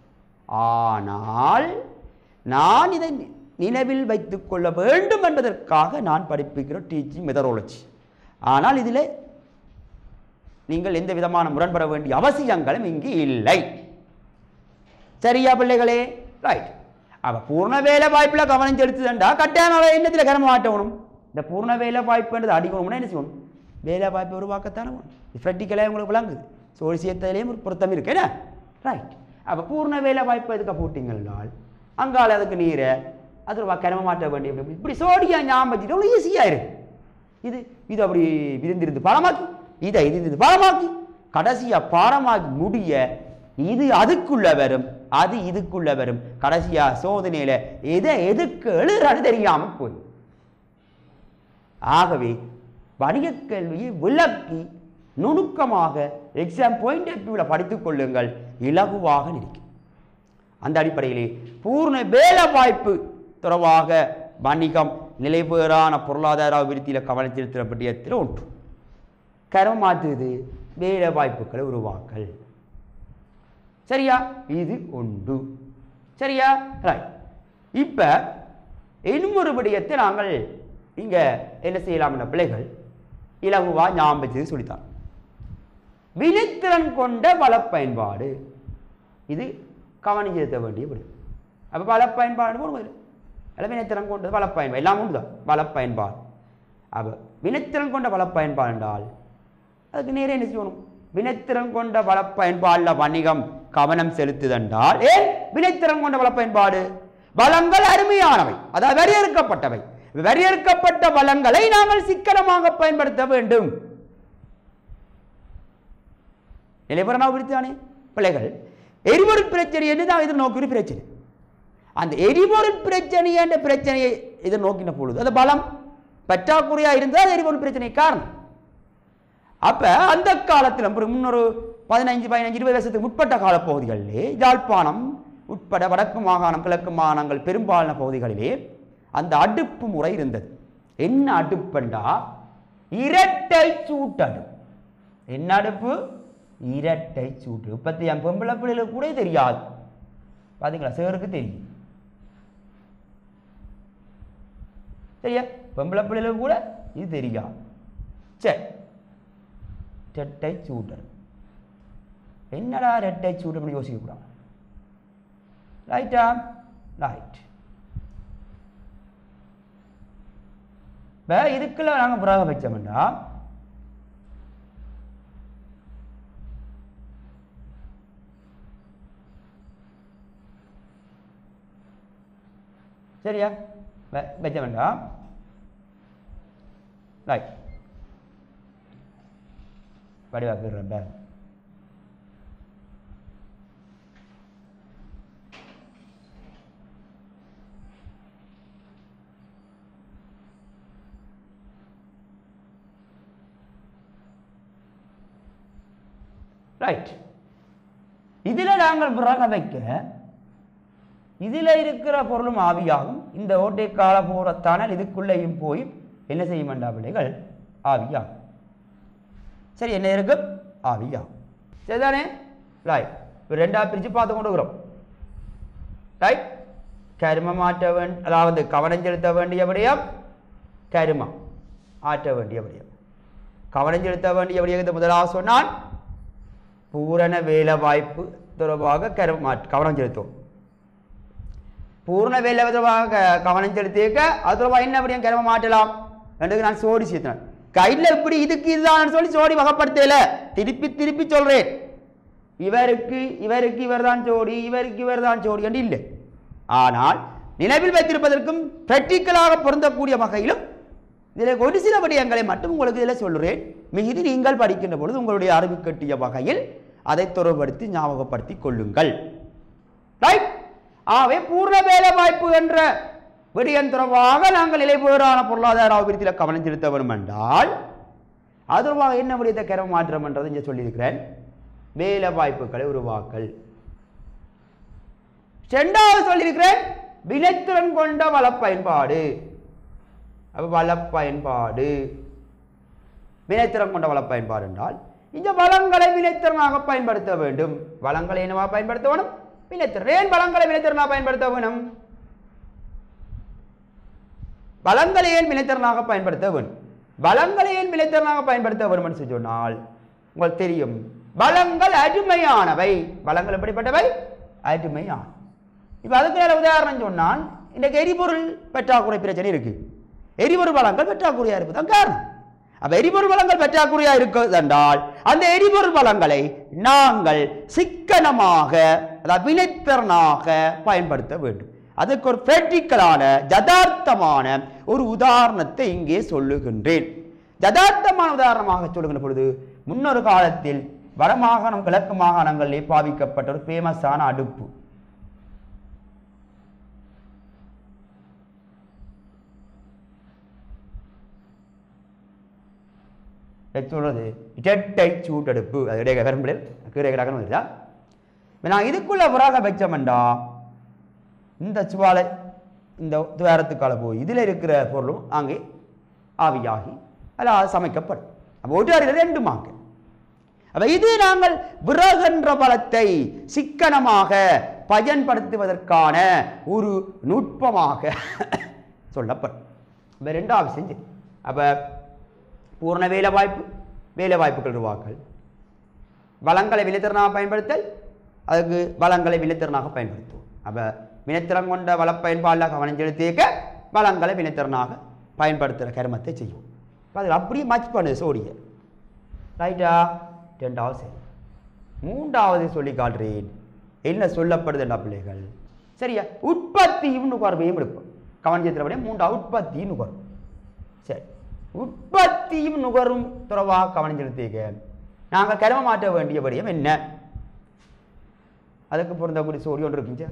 ஆனால் நான் இதை நி- நினைவில் வைத்துக் கொள்ள வேண்டும் என்பதற்காக நான் படிப்பிக்கிற டீச்சிங் மெதரோலஜி ஆனால் இதில் நீங்கள் எந்த விதமான முரண்பட வேண்டிய அவசியங்களும் இங்கு இல்லை சரியா பிள்ளைகளே ரைட் அப்ப பூர்ண வேலை வாய்ப்புல கவனம் செலுத்துதண்டா கட்டாயமாக என்னத்தில் கரம மாட்டணும் இந்த பூர்ண வேலை வாய்ப்புன்றது அடிக்கணும்னா என்ன செய்யணும் வேலை வாய்ப்பை உருவாக்கத்தானே ப்ராக்டிக்கலாக உங்களுக்கு விளங்குது சோழிசியத்திலையும் ஒரு பொருத்தம் இருக்கு என்ன ரைட் அப்போ பூர்ண வேலை வாய்ப்பு எதுக்கு போட்டிங்கன்னால் அங்கால அதுக்கு நீரை அது ஒரு கிரம மாட்ட வேண்டிய இப்படி சோடியா ஞாபகம் வச்சுட்டு உங்களுக்கு ஈஸியாக இருக்கு இது இது அப்படி விரிந்திருந்து பலமாக்கி இதை இது பலமாக்கி கடைசியா பாடமாக்கி முடிய இது அதுக்குள்ள வரும் அது இதுக்குள்ள வரும் கடைசியா சோதனையில எதை எதுக்கு எழுதுறான்னு தெரியாம போய் ஆகவே வணிகக் கல்வியை விளக்கி நுணுக்கமாக எக்ஸாம் பாயிண்ட் ஆஃப் வியூவில் படித்துக் கொள்ளுங்கள் இலகுவாக நிற்கும் அந்த அடிப்படையிலே பூர்ண வேலை வாய்ப்பு தொடர்பாக வணிகம் நிலைபெறான பொருளாதார அபிவிருத்தியில் கவனம் செலுத்துகிற விடயத்தில் ஒன்று கரம் மாற்றுது வேலை வாய்ப்புகளை உருவாக்கல் சரியா இது உண்டு சரியா ரைட் இப்போ இன்னும் ஒரு விடயத்தை நாங்கள் இங்கே என்ன செய்யலாம் என்ற பிள்ளைகள் இலகுவா ஞாபகம் வச்சது சொல்லித்தான் வினைத்திறன் கொண்ட வள பயன்பாடு இது கவனம் செலுத்த வேண்டிய விடயம் அப்போ வள பயன்பாடு போடுவது அல்ல வினைத்திறன் கொண்டது வள பயன்பாடு எல்லாம் உண்டு தான் வள பயன்பாடு அப்போ வினைத்திறன் கொண்ட வள பயன்பாடு என்றால் அதுக்கு நேரே என்ன செய்யணும் வினைத்திறன் கொண்ட வள பயன்பாடுல வணிகம் கவனம் செலுத்துதென்றால் ஏன் வினைத்திறன் கொண்ட வள பயன்பாடு வளங்கள் அருமையானவை அதாவது வரையறுக்கப்பட்டவை வரையறுக்கப்பட்ட வளங்களை நாங்கள் சிக்கனமாக பயன்படுத்த வேண்டும் நிலைபுறமாக பிரித்தானே பிள்ளைகள் எரிபொருள் பிரச்சனை என்னதான் எதிர்நோக்கி ஒரு பிரச்சனை அந்த எரிபொருள் பிரச்சனை என்ற பிரச்சனையை எதிர்நோக்கின பொழுது அந்த பலம் பற்றாக்குறையா இருந்தால் அது எரிபொருள் பிரச்சனை காரணம் அப்ப அந்த காலத்தில் ஒரு முன்னொரு பதினைஞ்சு பதினஞ்சு இருபது வருஷத்துக்கு முற்பட்ட காலப்பகுதிகளிலே யாழ்ப்பாணம் உட்பட வடக்கு மாகாணம் கிழக்கு மாகாணங்கள் பெரும்பாலான பகுதிகளிலே அந்த அடுப்பு முறை இருந்தது என்ன அடுப்புண்டா இரட்டை சூட்டடுப்பு என்ன அடுப்பு இரட்டை சூட்டு இப்பத்தி என் பொம்பளை பிள்ளைகளுக்கு கூட தெரியாது பாத்தீங்களா சேருக்கு தெரியும் சரியா பொம்பளை பிள்ளைகளுக்கு கூட இது தெரியாது சரி ரெட்டை சூட்டர் என்னடா ரெட்டை சூட்டர்னு யோசிக்கக்கூடாது ரைட்டா ரைட் இப்போ இதுக்குள்ள நாங்கள் புறாக வச்சோம்னா சரியா வ- வச்ச வேண்டாம் ரைட் வடிவாக்குறேன் பாருங்க ரைட் இதில் நாங்கள் புறக வைக்க இதில் இருக்கிற பொருளும் ஆவியாகும் இந்த ஓட்டை கால போறத்தானால் இதுக்குள்ளேயும் போய் என்ன செய்ய வேண்டாம் பிள்ளைகள் ஆவியாகும் சரி என்ன இருக்கு ஆவியாகும் சரிதானே ரைட் இப்போ ரெண்டா பிரித்து பார்த்து கொண்டு இருக்கிறோம் ரைட் கருமம் ஆற்ற வேண்டிய அதாவது கவனம் செலுத்த வேண்டிய விடயம் கருமம் ஆற்ற வேண்டிய விடயம் கவனம் செலுத்த வேண்டிய விடயத்தை முதலாக சொன்னான் பூரண வேலை வாய்ப்பு தொடர்பாக கரும கவனம் செலுத்துவோம் பூர்ண வேலை தொடர்பாக க- கவனம் செலுத்தியிருக்க அது தொடர்பாக என்ன விடயம் கரும மாற்றலாம் என்று நான் சோடி சேர்த்தேன் கையில் இப்படி இதுக்கு இதுதான் சொல்லி சோடி வகைப்படுத்தல திருப்பி திருப்பி சொல்றேன் இவருக்கு இவருக்கு இவர்தான் ஜோடி இவருக்கு இவர்தான் ஜோடி என்று இல்லை ஆனால் நினைவில் வைத்திருப்பதற்கும் பிராக்டிக்கலாக பொருந்தக்கூடிய வகையிலும் இதில் ஒரு சில விடயங்களை மட்டும் உங்களுக்கு இதில் சொல்கிறேன் மிகுதி நீங்கள் படிக்கின்ற பொழுது உங்களுடைய அறிவு கட்டிய வகையில் அதை தொடர்படுத்தி ஞாபகப்படுத்தி கொள்ளுங்கள் ரைட் ஆகவே பூர்ண வேலை வாய்ப்பு என்ற விடயம் தொடர்பாக நாங்கள் நிலைபெறான பொருளாதார அபிவிருத்தியில் கவனம் செலுத்த வேண்டும் என்றால் அது தொடர்பாக என்ன விடயத்தை கரவு மாற்றம் என்றதை இங்கே சொல்லியிருக்கிறேன் வேலை வாய்ப்புகளை உருவாக்கல் ரெண்டாவது சொல்லியிருக்கிறேன் வினைத்திறன் கொண்ட வள பயன்பாடு அப்ப வள பயன்பாடு வினைத்திறன் கொண்ட வள பயன்பாடு என்றால் இந்த வளங்களை வினைத்திறனாக பயன்படுத்த வேண்டும் வளங்களை என்னவா பயன்படுத்த வேணும் வினைத்திறன் ஏன் வளங்களை வினைத்திறனாக பயன்படுத்த வேணும் வளங்களை ஏன் வினைத்திறனாக பயன்படுத்த வேண்டும் வளங்களை ஏன் வினைத்திறனாக பயன்படுத்த வேண்டும் என்று சொன்னால் உங்களுக்கு தெரியும் வளங்கள் அருமையானவை வளங்கள் எப்படிப்பட்டவை அருமையான இப்போ அதுக்கு நேர உதாரணம் சொன்னால் இன்றைக்கு எரிபொருள் பற்றாக்குறை பிரச்சனை இருக்கு எரிபொருள் வளங்கள் பற்றாக்குறையா இருப்பது தான் காரணம் அப்ப எரிபொருள் வளங்கள் பற்றாக்குறையா இருக்கிறது என்றால் அந்த எரிபொருள் வளங்களை நாங்கள் சிக்கனமாக அதாவது வினைத்திறனாக பயன்படுத்த வேண்டும் அதுக்கு ஒரு பிராக்டிக்கலான யதார்த்தமான ஒரு உதாரணத்தை இங்கே சொல்லுகின்றேன் யதார்த்தமான உதாரணமாக சொல்லுகின்ற பொழுது முன்னொரு காலத்தில் வடமாகாணம் கிழக்கு மாகாணங்களிலே பாவிக்கப்பட்ட ஒரு ஃபேமஸான அடுப்பு எது சொல்றது இரட்டை சூட்டடுப்பு அது இடையே வரம்பில் கீழே கிடக்கணும் வருதா இப்ப நான் இதுக்குள்ள புறாக வச்சோம்டா இந்த சுவாலை இந்த துவாரத்துக்கால போய் இதில் இருக்கிற பொருளும் அங்கே ஆவியாகி அதில் சமைக்கப்படும் அப்போ ஒரு அறிவில் ரெண்டு மாங்க அப்ப இது நாங்கள் விறகென்ற பலத்தை சிக்கனமாக பயன்படுத்துவதற்கான ஒரு நுட்பமாக சொல்லப்படும் இப்போ ரெண்டாவது செஞ்சு அப்போ பூர்ண வேலை வாய்ப்பு வேலை வாய்ப்புகள் உருவாக்கல் வளங்களை வினைத்திறனாக பயன்படுத்தல் அதுக்கு வளங்களை வினைத்திறனாக பயன்படுத்துவோம் அப்போ வினைத்திறன் கொண்ட வள பயன்பாடில் கவனம் செலுத்திக்க வளங்களை வினைத்திறனாக பயன்படுத்துகிற கருமத்தை செய்யும் அப்ப அதில் அப்படியே மச் பண்ணுது சோடியை ரைட்டா ரெண்டாவது சரி மூன்றாவது சொல்லி காட்டுறேன் என்ன சொல்லப்படுதுண்டா பிள்ளைகள் சரியா உற்பத்தியும் நுகர்வையும் எடுப்போம் கவனிச்சத்திரப்படியே மூன்றாவது உற்பத்தியும் நுகர்வு சரி உற்பத்தியும் நுகரும் துறவாக கவனம் செலுத்திக்க நாங்கள் கரும மாற்ற வேண்டிய விடயம் என்ன அதுக்கு பொருந்தக்கூடிய சோடி ஒன்று இருக்குங்க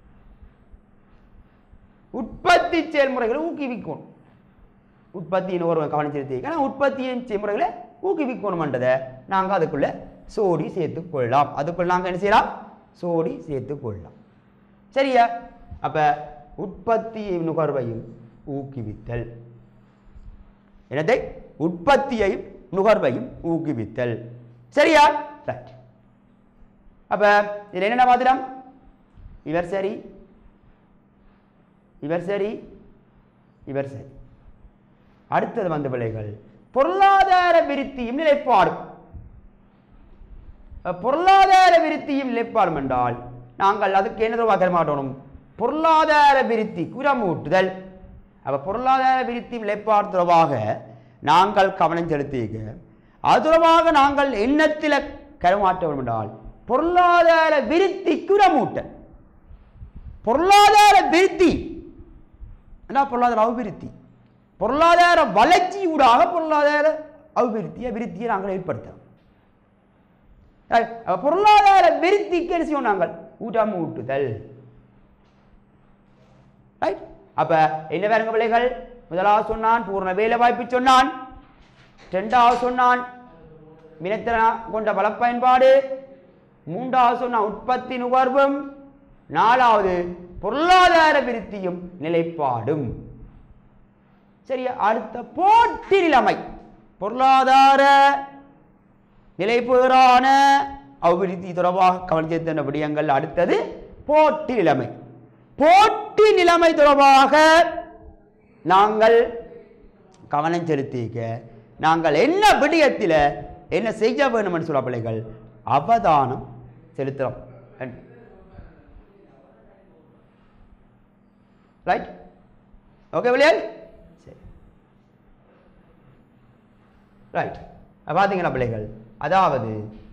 உற்பத்தி செயல்முறைகளை ஊக்குவிக்கணும் உற்பத்தி நுகர்வை கவனம் செலுத்திக்க ஆனால் உற்பத்தியின் செயல்முறைகளை ஊக்குவிக்கணும்ன்றதை நாங்கள் அதுக்குள்ள சோடி சேர்த்து கொள்ளலாம் அதுக்குள்ள நாங்கள் என்ன செய்யலாம் சோடி சேர்த்து கொள்ளலாம் சரியா அப்ப உற்பத்தி நுகர்வையும் ஊக்குவித்தல் என்னதை உற்பத்தியையும் நுகர்வையும் ஊக்குவித்தல் சரியா ரைட் அப்ப இதுல என்னென்ன மாதிரம் இவர் சரி இவர் சரி இவர் சரி அடுத்தது வந்த பிள்ளைகள் பொருளாதார விருத்தியும் நிலைப்பாடும் அஹ் பொருளாதார விருத்தியும் நிலைப்பாடும் என்றால் நாங்கள் அதுக்கு என்ன ரூபாய் மாட்டோம் பொருளாதார விருத்தி குரமூட்டுதல் அப்ப பொருளாதார விருத்தி நிலைப்பாடு தொடர்பாக நாங்கள் கவனம் செலுத்திக்க அது தொடர்பாக நாங்கள் எண்ணத்தில் கரமாற்ற வேண்டும் என்றால் பொருளாதார விருத்தி குரமூட்டல் பொருளாதார விருத்தி என்ன பொருளாதார அபிவிருத்தி பொருளாதார வளர்ச்சியூடாக பொருளாதார அபிவிருத்தியை விருத்தியை நாங்கள் ஏற்படுத்தலாம் Right. அப்ப பொருளாதார விருத்திக்கு என்ன செய்வோம் நாங்கள் ஊட்டம் ஊட்டுதல் ரைட் அப்ப என்ன வேறுங்க பிள்ளைகள் முதலாவது சொன்னான் பூர்ண வேலை வாய்ப்பு சொன்னான் ரெண்டாவது சொன்னான் வினைத்திறனா கொண்ட பல பயன்பாடு மூன்றாவது சொன்னான் உற்பத்தி நுகர்வும் நாலாவது பொருளாதார விருத்தியும் நிலைப்பாடும் சரியா அடுத்த போட்டி நிலைமை பொருளாதார நிலைபெறான அபிவிருத்தி தொடர்பாக கவனித்த விடயங்கள் அடுத்தது போட்டி நிலைமை போட்டி போட்டி நிலைமை தொடர்பாக நாங்கள் கவனம் செலுத்திக்க நாங்கள் என்ன விடயத்தில் என்ன செய்ய வேணும்னு சொல்ல பிள்ளைகள் அவதானம் செலுத்துகிறோம் ரைட் ஓகே பிள்ளைகள் சரி ரைட் பார்த்தீங்களா பிள்ளைகள் அதாவது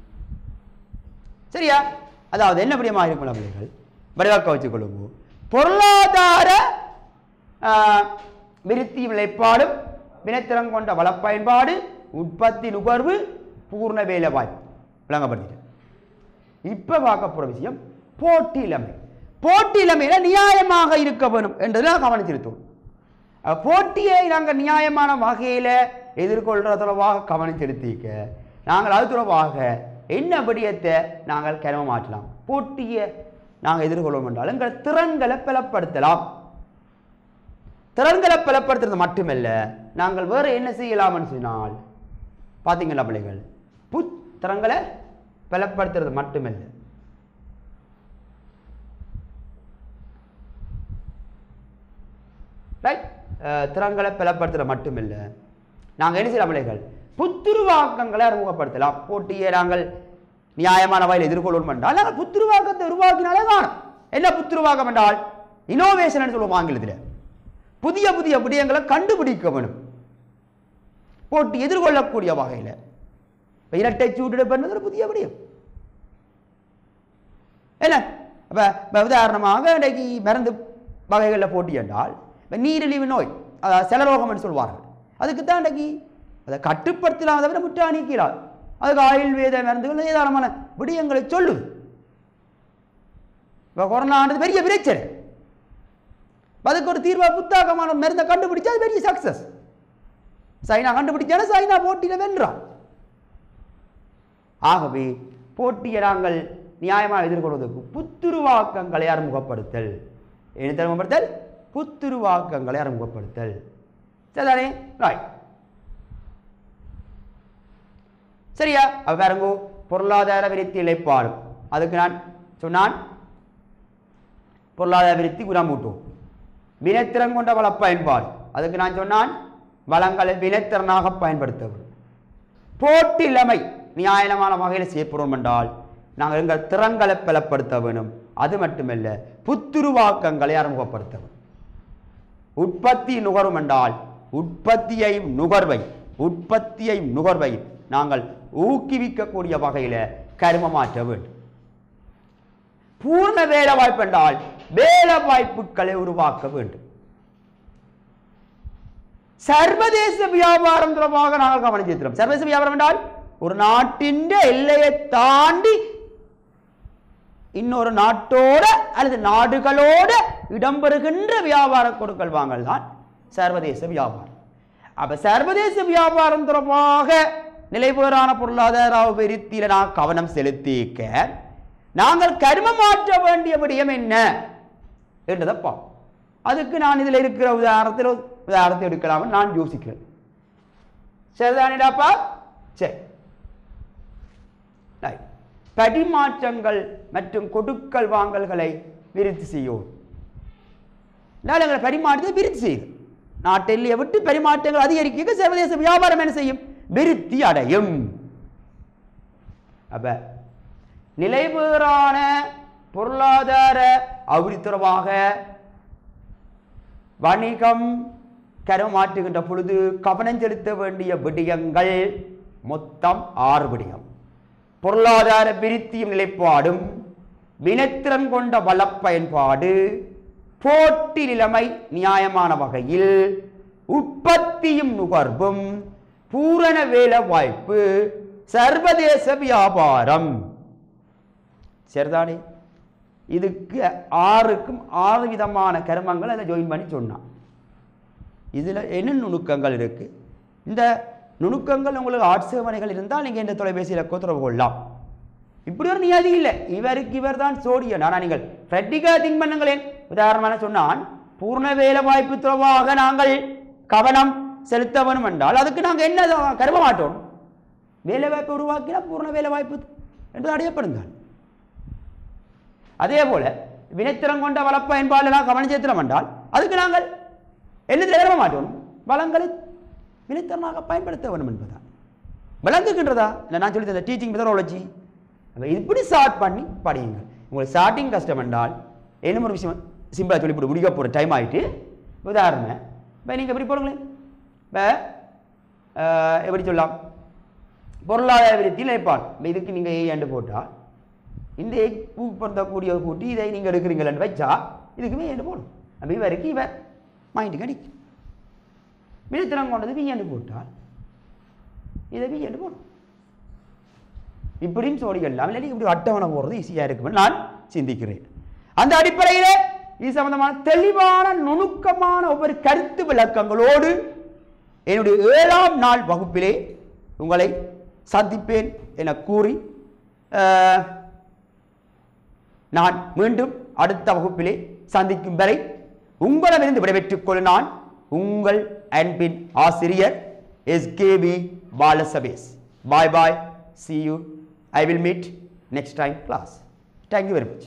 சரியா அதாவது என்ன பிரியமாக இருக்கும் பிள்ளைகள் வடிவாக்க வச்சுக்கொள்ளுங்க பொருளாதார ஆ, விருத்தி விளைப்பாடும் வினைத்திறன் கொண்ட வளப்பயன்பாடு உற்பத்தி நுகர்வு பூர்ண வேலை வாய்ப்பு விளங்கப்படுத்திட்டேன் இப்ப பார்க்க போற விஷயம் போட்டி இளமை போட்டி இளமையில நியாயமாக இருக்க வேணும் என்றதில் கவனம் செலுத்துவோம் அஹ் போட்டியை நாங்கள் நியாயமான வகையில் எதிர்கொள்கிற தொடர்பாக கவனம் செலுத்திக்க நாங்கள் அது தொடர்பாக என்ன விடயத்தை நாங்கள் கிளம்ப மாற்றலாம் போட்டியை நாங்கள் எதிர்கொள்வோம் என்றால் எங்கள் திறன்களை பலப்படுத்தலாம் திறன்களை பலப்படுத்துறது மட்டுமல்ல நாங்கள் வேறு என்ன செய்யலாம்னு சொன்னால் பார்த்தீங்களா பிள்ளைகள் புத் திறன்களை பலப்படுத்துறது மட்டுமல்ல ரைட் திறன்களை பலப்படுத்துறது மட்டுமில்லை நாங்கள் என்ன செய்யலாம் பிள்ளைகள் புத்துருவாக்கங்களை அறிமுகப்படுத்தலாம் போட்டியை நாங்கள் நியாயமான வகையில் எதிர்கொள்ளணும் என்றால் நாங்கள் புத்துருவாக்கத்தை உருவாக்கினாலே காணும் என்ன புத்துருவாக்கம் என்றால் இனோவேஷன் சொல்லுவோம் ஆங்கிலத்தில் புதிய புதிய விடயங்களை கண்டுபிடிக்க வேணும் போட்டி எதிர்கொள்ளக்கூடிய வகையில் இப்போ இரட்டை சூட்டெடுப்புன்றது ஒரு புதிய விடயம் என்ன அப்போ இப்போ உதாரணமாக இன்றைக்கு மருந்து வகைகளில் போட்டி என்றால் இப்போ நீரிழிவு நோய் அதாவது செலரோகம் என்று சொல்வார்கள் அதுக்கு தான் இன்றைக்கு அதை கட்டுப்படுத்தலாம் தவிர முற்றா நீக்கிறார் அதுக்கு ஆயுர்வேத மருந்துகள் ஏதாரமான விடயங்களை சொல்லுது இப்போ கொரோனான்றது பெரிய பிரச்சனை இப்ப அதுக்கு ஒரு தீர்வா புத்தாக்கமான மருந்தை கண்டுபிடிச்சா அது பெரிய சக்சஸ் சைனா கண்டுபிடிச்சாலும் சைனா போட்டியில் வென்றான் ஆகவே போட்டியை நாங்கள் நியாயமாக எதிர்கொள்வதற்கு புத்துருவாக்கங்களை அறிமுகப்படுத்தல் என்ன அறிமுகப்படுத்தல் புத்துருவாக்கங்களை அறிமுகப்படுத்தல் சரிதானே ரைட் சரியா அப்ப பாருங்க பொருளாதார விருத்தி இழைப்பாடும் அதுக்கு நான் சொன்னான் பொருளாதார விருத்தி குணமூட்டும் வினைத்திறன் கொண்ட வள பயன்பாடு அதுக்கு நான் சொன்னான் வளங்களை வினைத்திறனாக பயன்படுத்தவும் போட்டிலமை நியாயமான வகையில் செய்யப்படுவோம் என்றால் நாங்கள் எங்கள் திறன்களை பலப்படுத்த வேணும் அது மட்டுமல்ல புத்துருவாக்கங்களை அறிமுகப்படுத்த வேணும் உற்பத்தி நுகரும் என்றால் உற்பத்தியை நுகர்வை உற்பத்தியை நுகர்வை நாங்கள் ஊக்குவிக்கக்கூடிய வகையில் கருமமாற்ற வேண்டும் பூர்ண வேலை வாய்ப்பு என்றால் வேலை வாய்ப்புகளை உருவாக்க வேண்டும் சர்வதேச வியாபாரம் தொடர்பாக நாங்கள் கவனம் செலுத்துகிறோம் சர்வதேச வியாபாரம் என்றால் ஒரு நாட்டின் எல்லையை தாண்டி இன்னொரு நாட்டோட அல்லது நாடுகளோட இடம்பெறுகின்ற வியாபார கொடுக்கல் வாங்கல் தான் சர்வதேச வியாபாரம் அப்ப சர்வதேச வியாபாரம் தொடர்பாக நிலைபெறான பொருளாதார அபிவிருத்தியில நான் கவனம் செலுத்திக்க நாங்கள் கருமம் மாற்ற வேண்டிய விடயம் என்ன என்றதை பார்ப்போம் அதுக்கு நான் இதில் இருக்கிற உதாரணத்தில் ஒரு உதாரணத்தை எடுக்கலாம்னு நான் யோசிக்கிறேன் சரிதானிடாப்பா சரி Right. பரிமாற்றங்கள் மற்றும் கொடுக்கல் வாங்கல்களை விருத்தி செய்யும் நாடுகளை பரிமாற்றத்தை விருத்தி செய்யுது நாட்டு எல்லையை விட்டு பரிமாற்றங்கள் அதிகரிக்க சர்வதேச வியாபாரம் என்ன செய்யும் விருத்தி அடையும் அப்ப நிலைபெறான பொருளாதார அபிவிருத்தமாக வணிகம் கரமாற்றுகின்ற பொழுது கவனம் செலுத்த வேண்டிய விடயங்கள் மொத்தம் ஆறு விடயம் பொருளாதார விருத்தியும் நிலைப்பாடும் வினைத்திறன் கொண்ட வளப் பயன்பாடு போட்டி நிலைமை நியாயமான வகையில் உற்பத்தியும் நுகர்வும் பூரண வேலை வாய்ப்பு சர்வதேச வியாபாரம் சரிதானே இதுக்கு ஆறுக்கும் ஆறு விதமான கருமங்கள் அதை ஜாயின் பண்ணி சொன்னான் இதில் என்ன நுணுக்கங்கள் இருக்கு இந்த நுணுக்கங்கள் உங்களுக்கு ஆட்சேபனைகள் இருந்தால் நீங்கள் இந்த தொலைபேசியில் தொடர்பு கொள்ளலாம் இப்படி ஒரு நியதி இல்லை இவருக்கு இவர் தான் சோடியன் ஆனால் நீங்கள் ஃப்ரெட்டிக்கா திங்க் பண்ணுங்களேன் உதாரணமான சொன்னான் பூர்ண வேலை வாய்ப்பு தொடர்பாக நாங்கள் கவனம் செலுத்த வேணும் என்றால் அதுக்கு நாங்கள் என்ன கரும மாட்டோம் வேலை வாய்ப்பு உருவாக்கினா பூர்ண வேலை வாய்ப்பு என்று அடையப்படுங்கள் அதே போல வினைத்திறன் கொண்ட வள பயன்பாடுலாம் கவனம் செலுத்தலாம் என்றால் அதுக்கு நாங்கள் என்னத்தில் எழுத மாட்டோம் வளங்களை வினைத்திறனாக பயன்படுத்த வேண்டும் என்பதுதான் விளங்குகின்றதா இல்லை நான் சொல்லி தந்த டீச்சிங் மெத்தடாலஜி அப்ப இப்படி ஸ்டார்ட் பண்ணி படியுங்கள் உங்களுக்கு ஸ்டார்டிங் கஷ்டம் என்றால் என்ன ஒரு விஷயம் சிம்பிளாக சொல்லி போட்டு முடிக்க போகிற டைம் ஆகிட்டு உதாரணம் இப்போ நீங்கள் எப்படி போடுங்களேன் இப்போ எப்படி சொல்லலாம் பொருளாதார விருத்தி நிலைப்பான் இப்போ இதுக்கு நீங்கள் ஏ என்று போட்டால் இந்த ஏ பூ பொருந்தக்கூடிய கூட்டி இதை நீங்கள் எடுக்கிறீங்களன்னு வச்சா இதுக்குமே ஏண்டு போடணும் அப்போ இவருக்கு இவர் மைண்டுக்கு அடிக்கும் விழுத்திரம் கொண்டது வி என்று போட்டால் இதை வி என்று போடணும் இப்படியும் சோடிகள் இல்லாமல் இல்லாட்டி இப்படி அட்டவணை போடுறது ஈஸியாக இருக்கும்னு நான் சிந்திக்கிறேன் அந்த அடிப்படையில் இது சம்பந்தமான தெளிவான நுணுக்கமான ஒவ்வொரு கருத்து விளக்கங்களோடு என்னுடைய ஏழாம் நாள் வகுப்பிலே உங்களை சந்திப்பேன் என கூறி அஹ், நான் மீண்டும் அடுத்த வகுப்பிலே சந்திக்கும் வரை உங்களிடமிருந்து விடைபெற்றுக் கொள்ள நான் உங்கள் அன்பின் ஆசிரியர் SKP Balasabes bye bye see you i will meet next time class thank you very much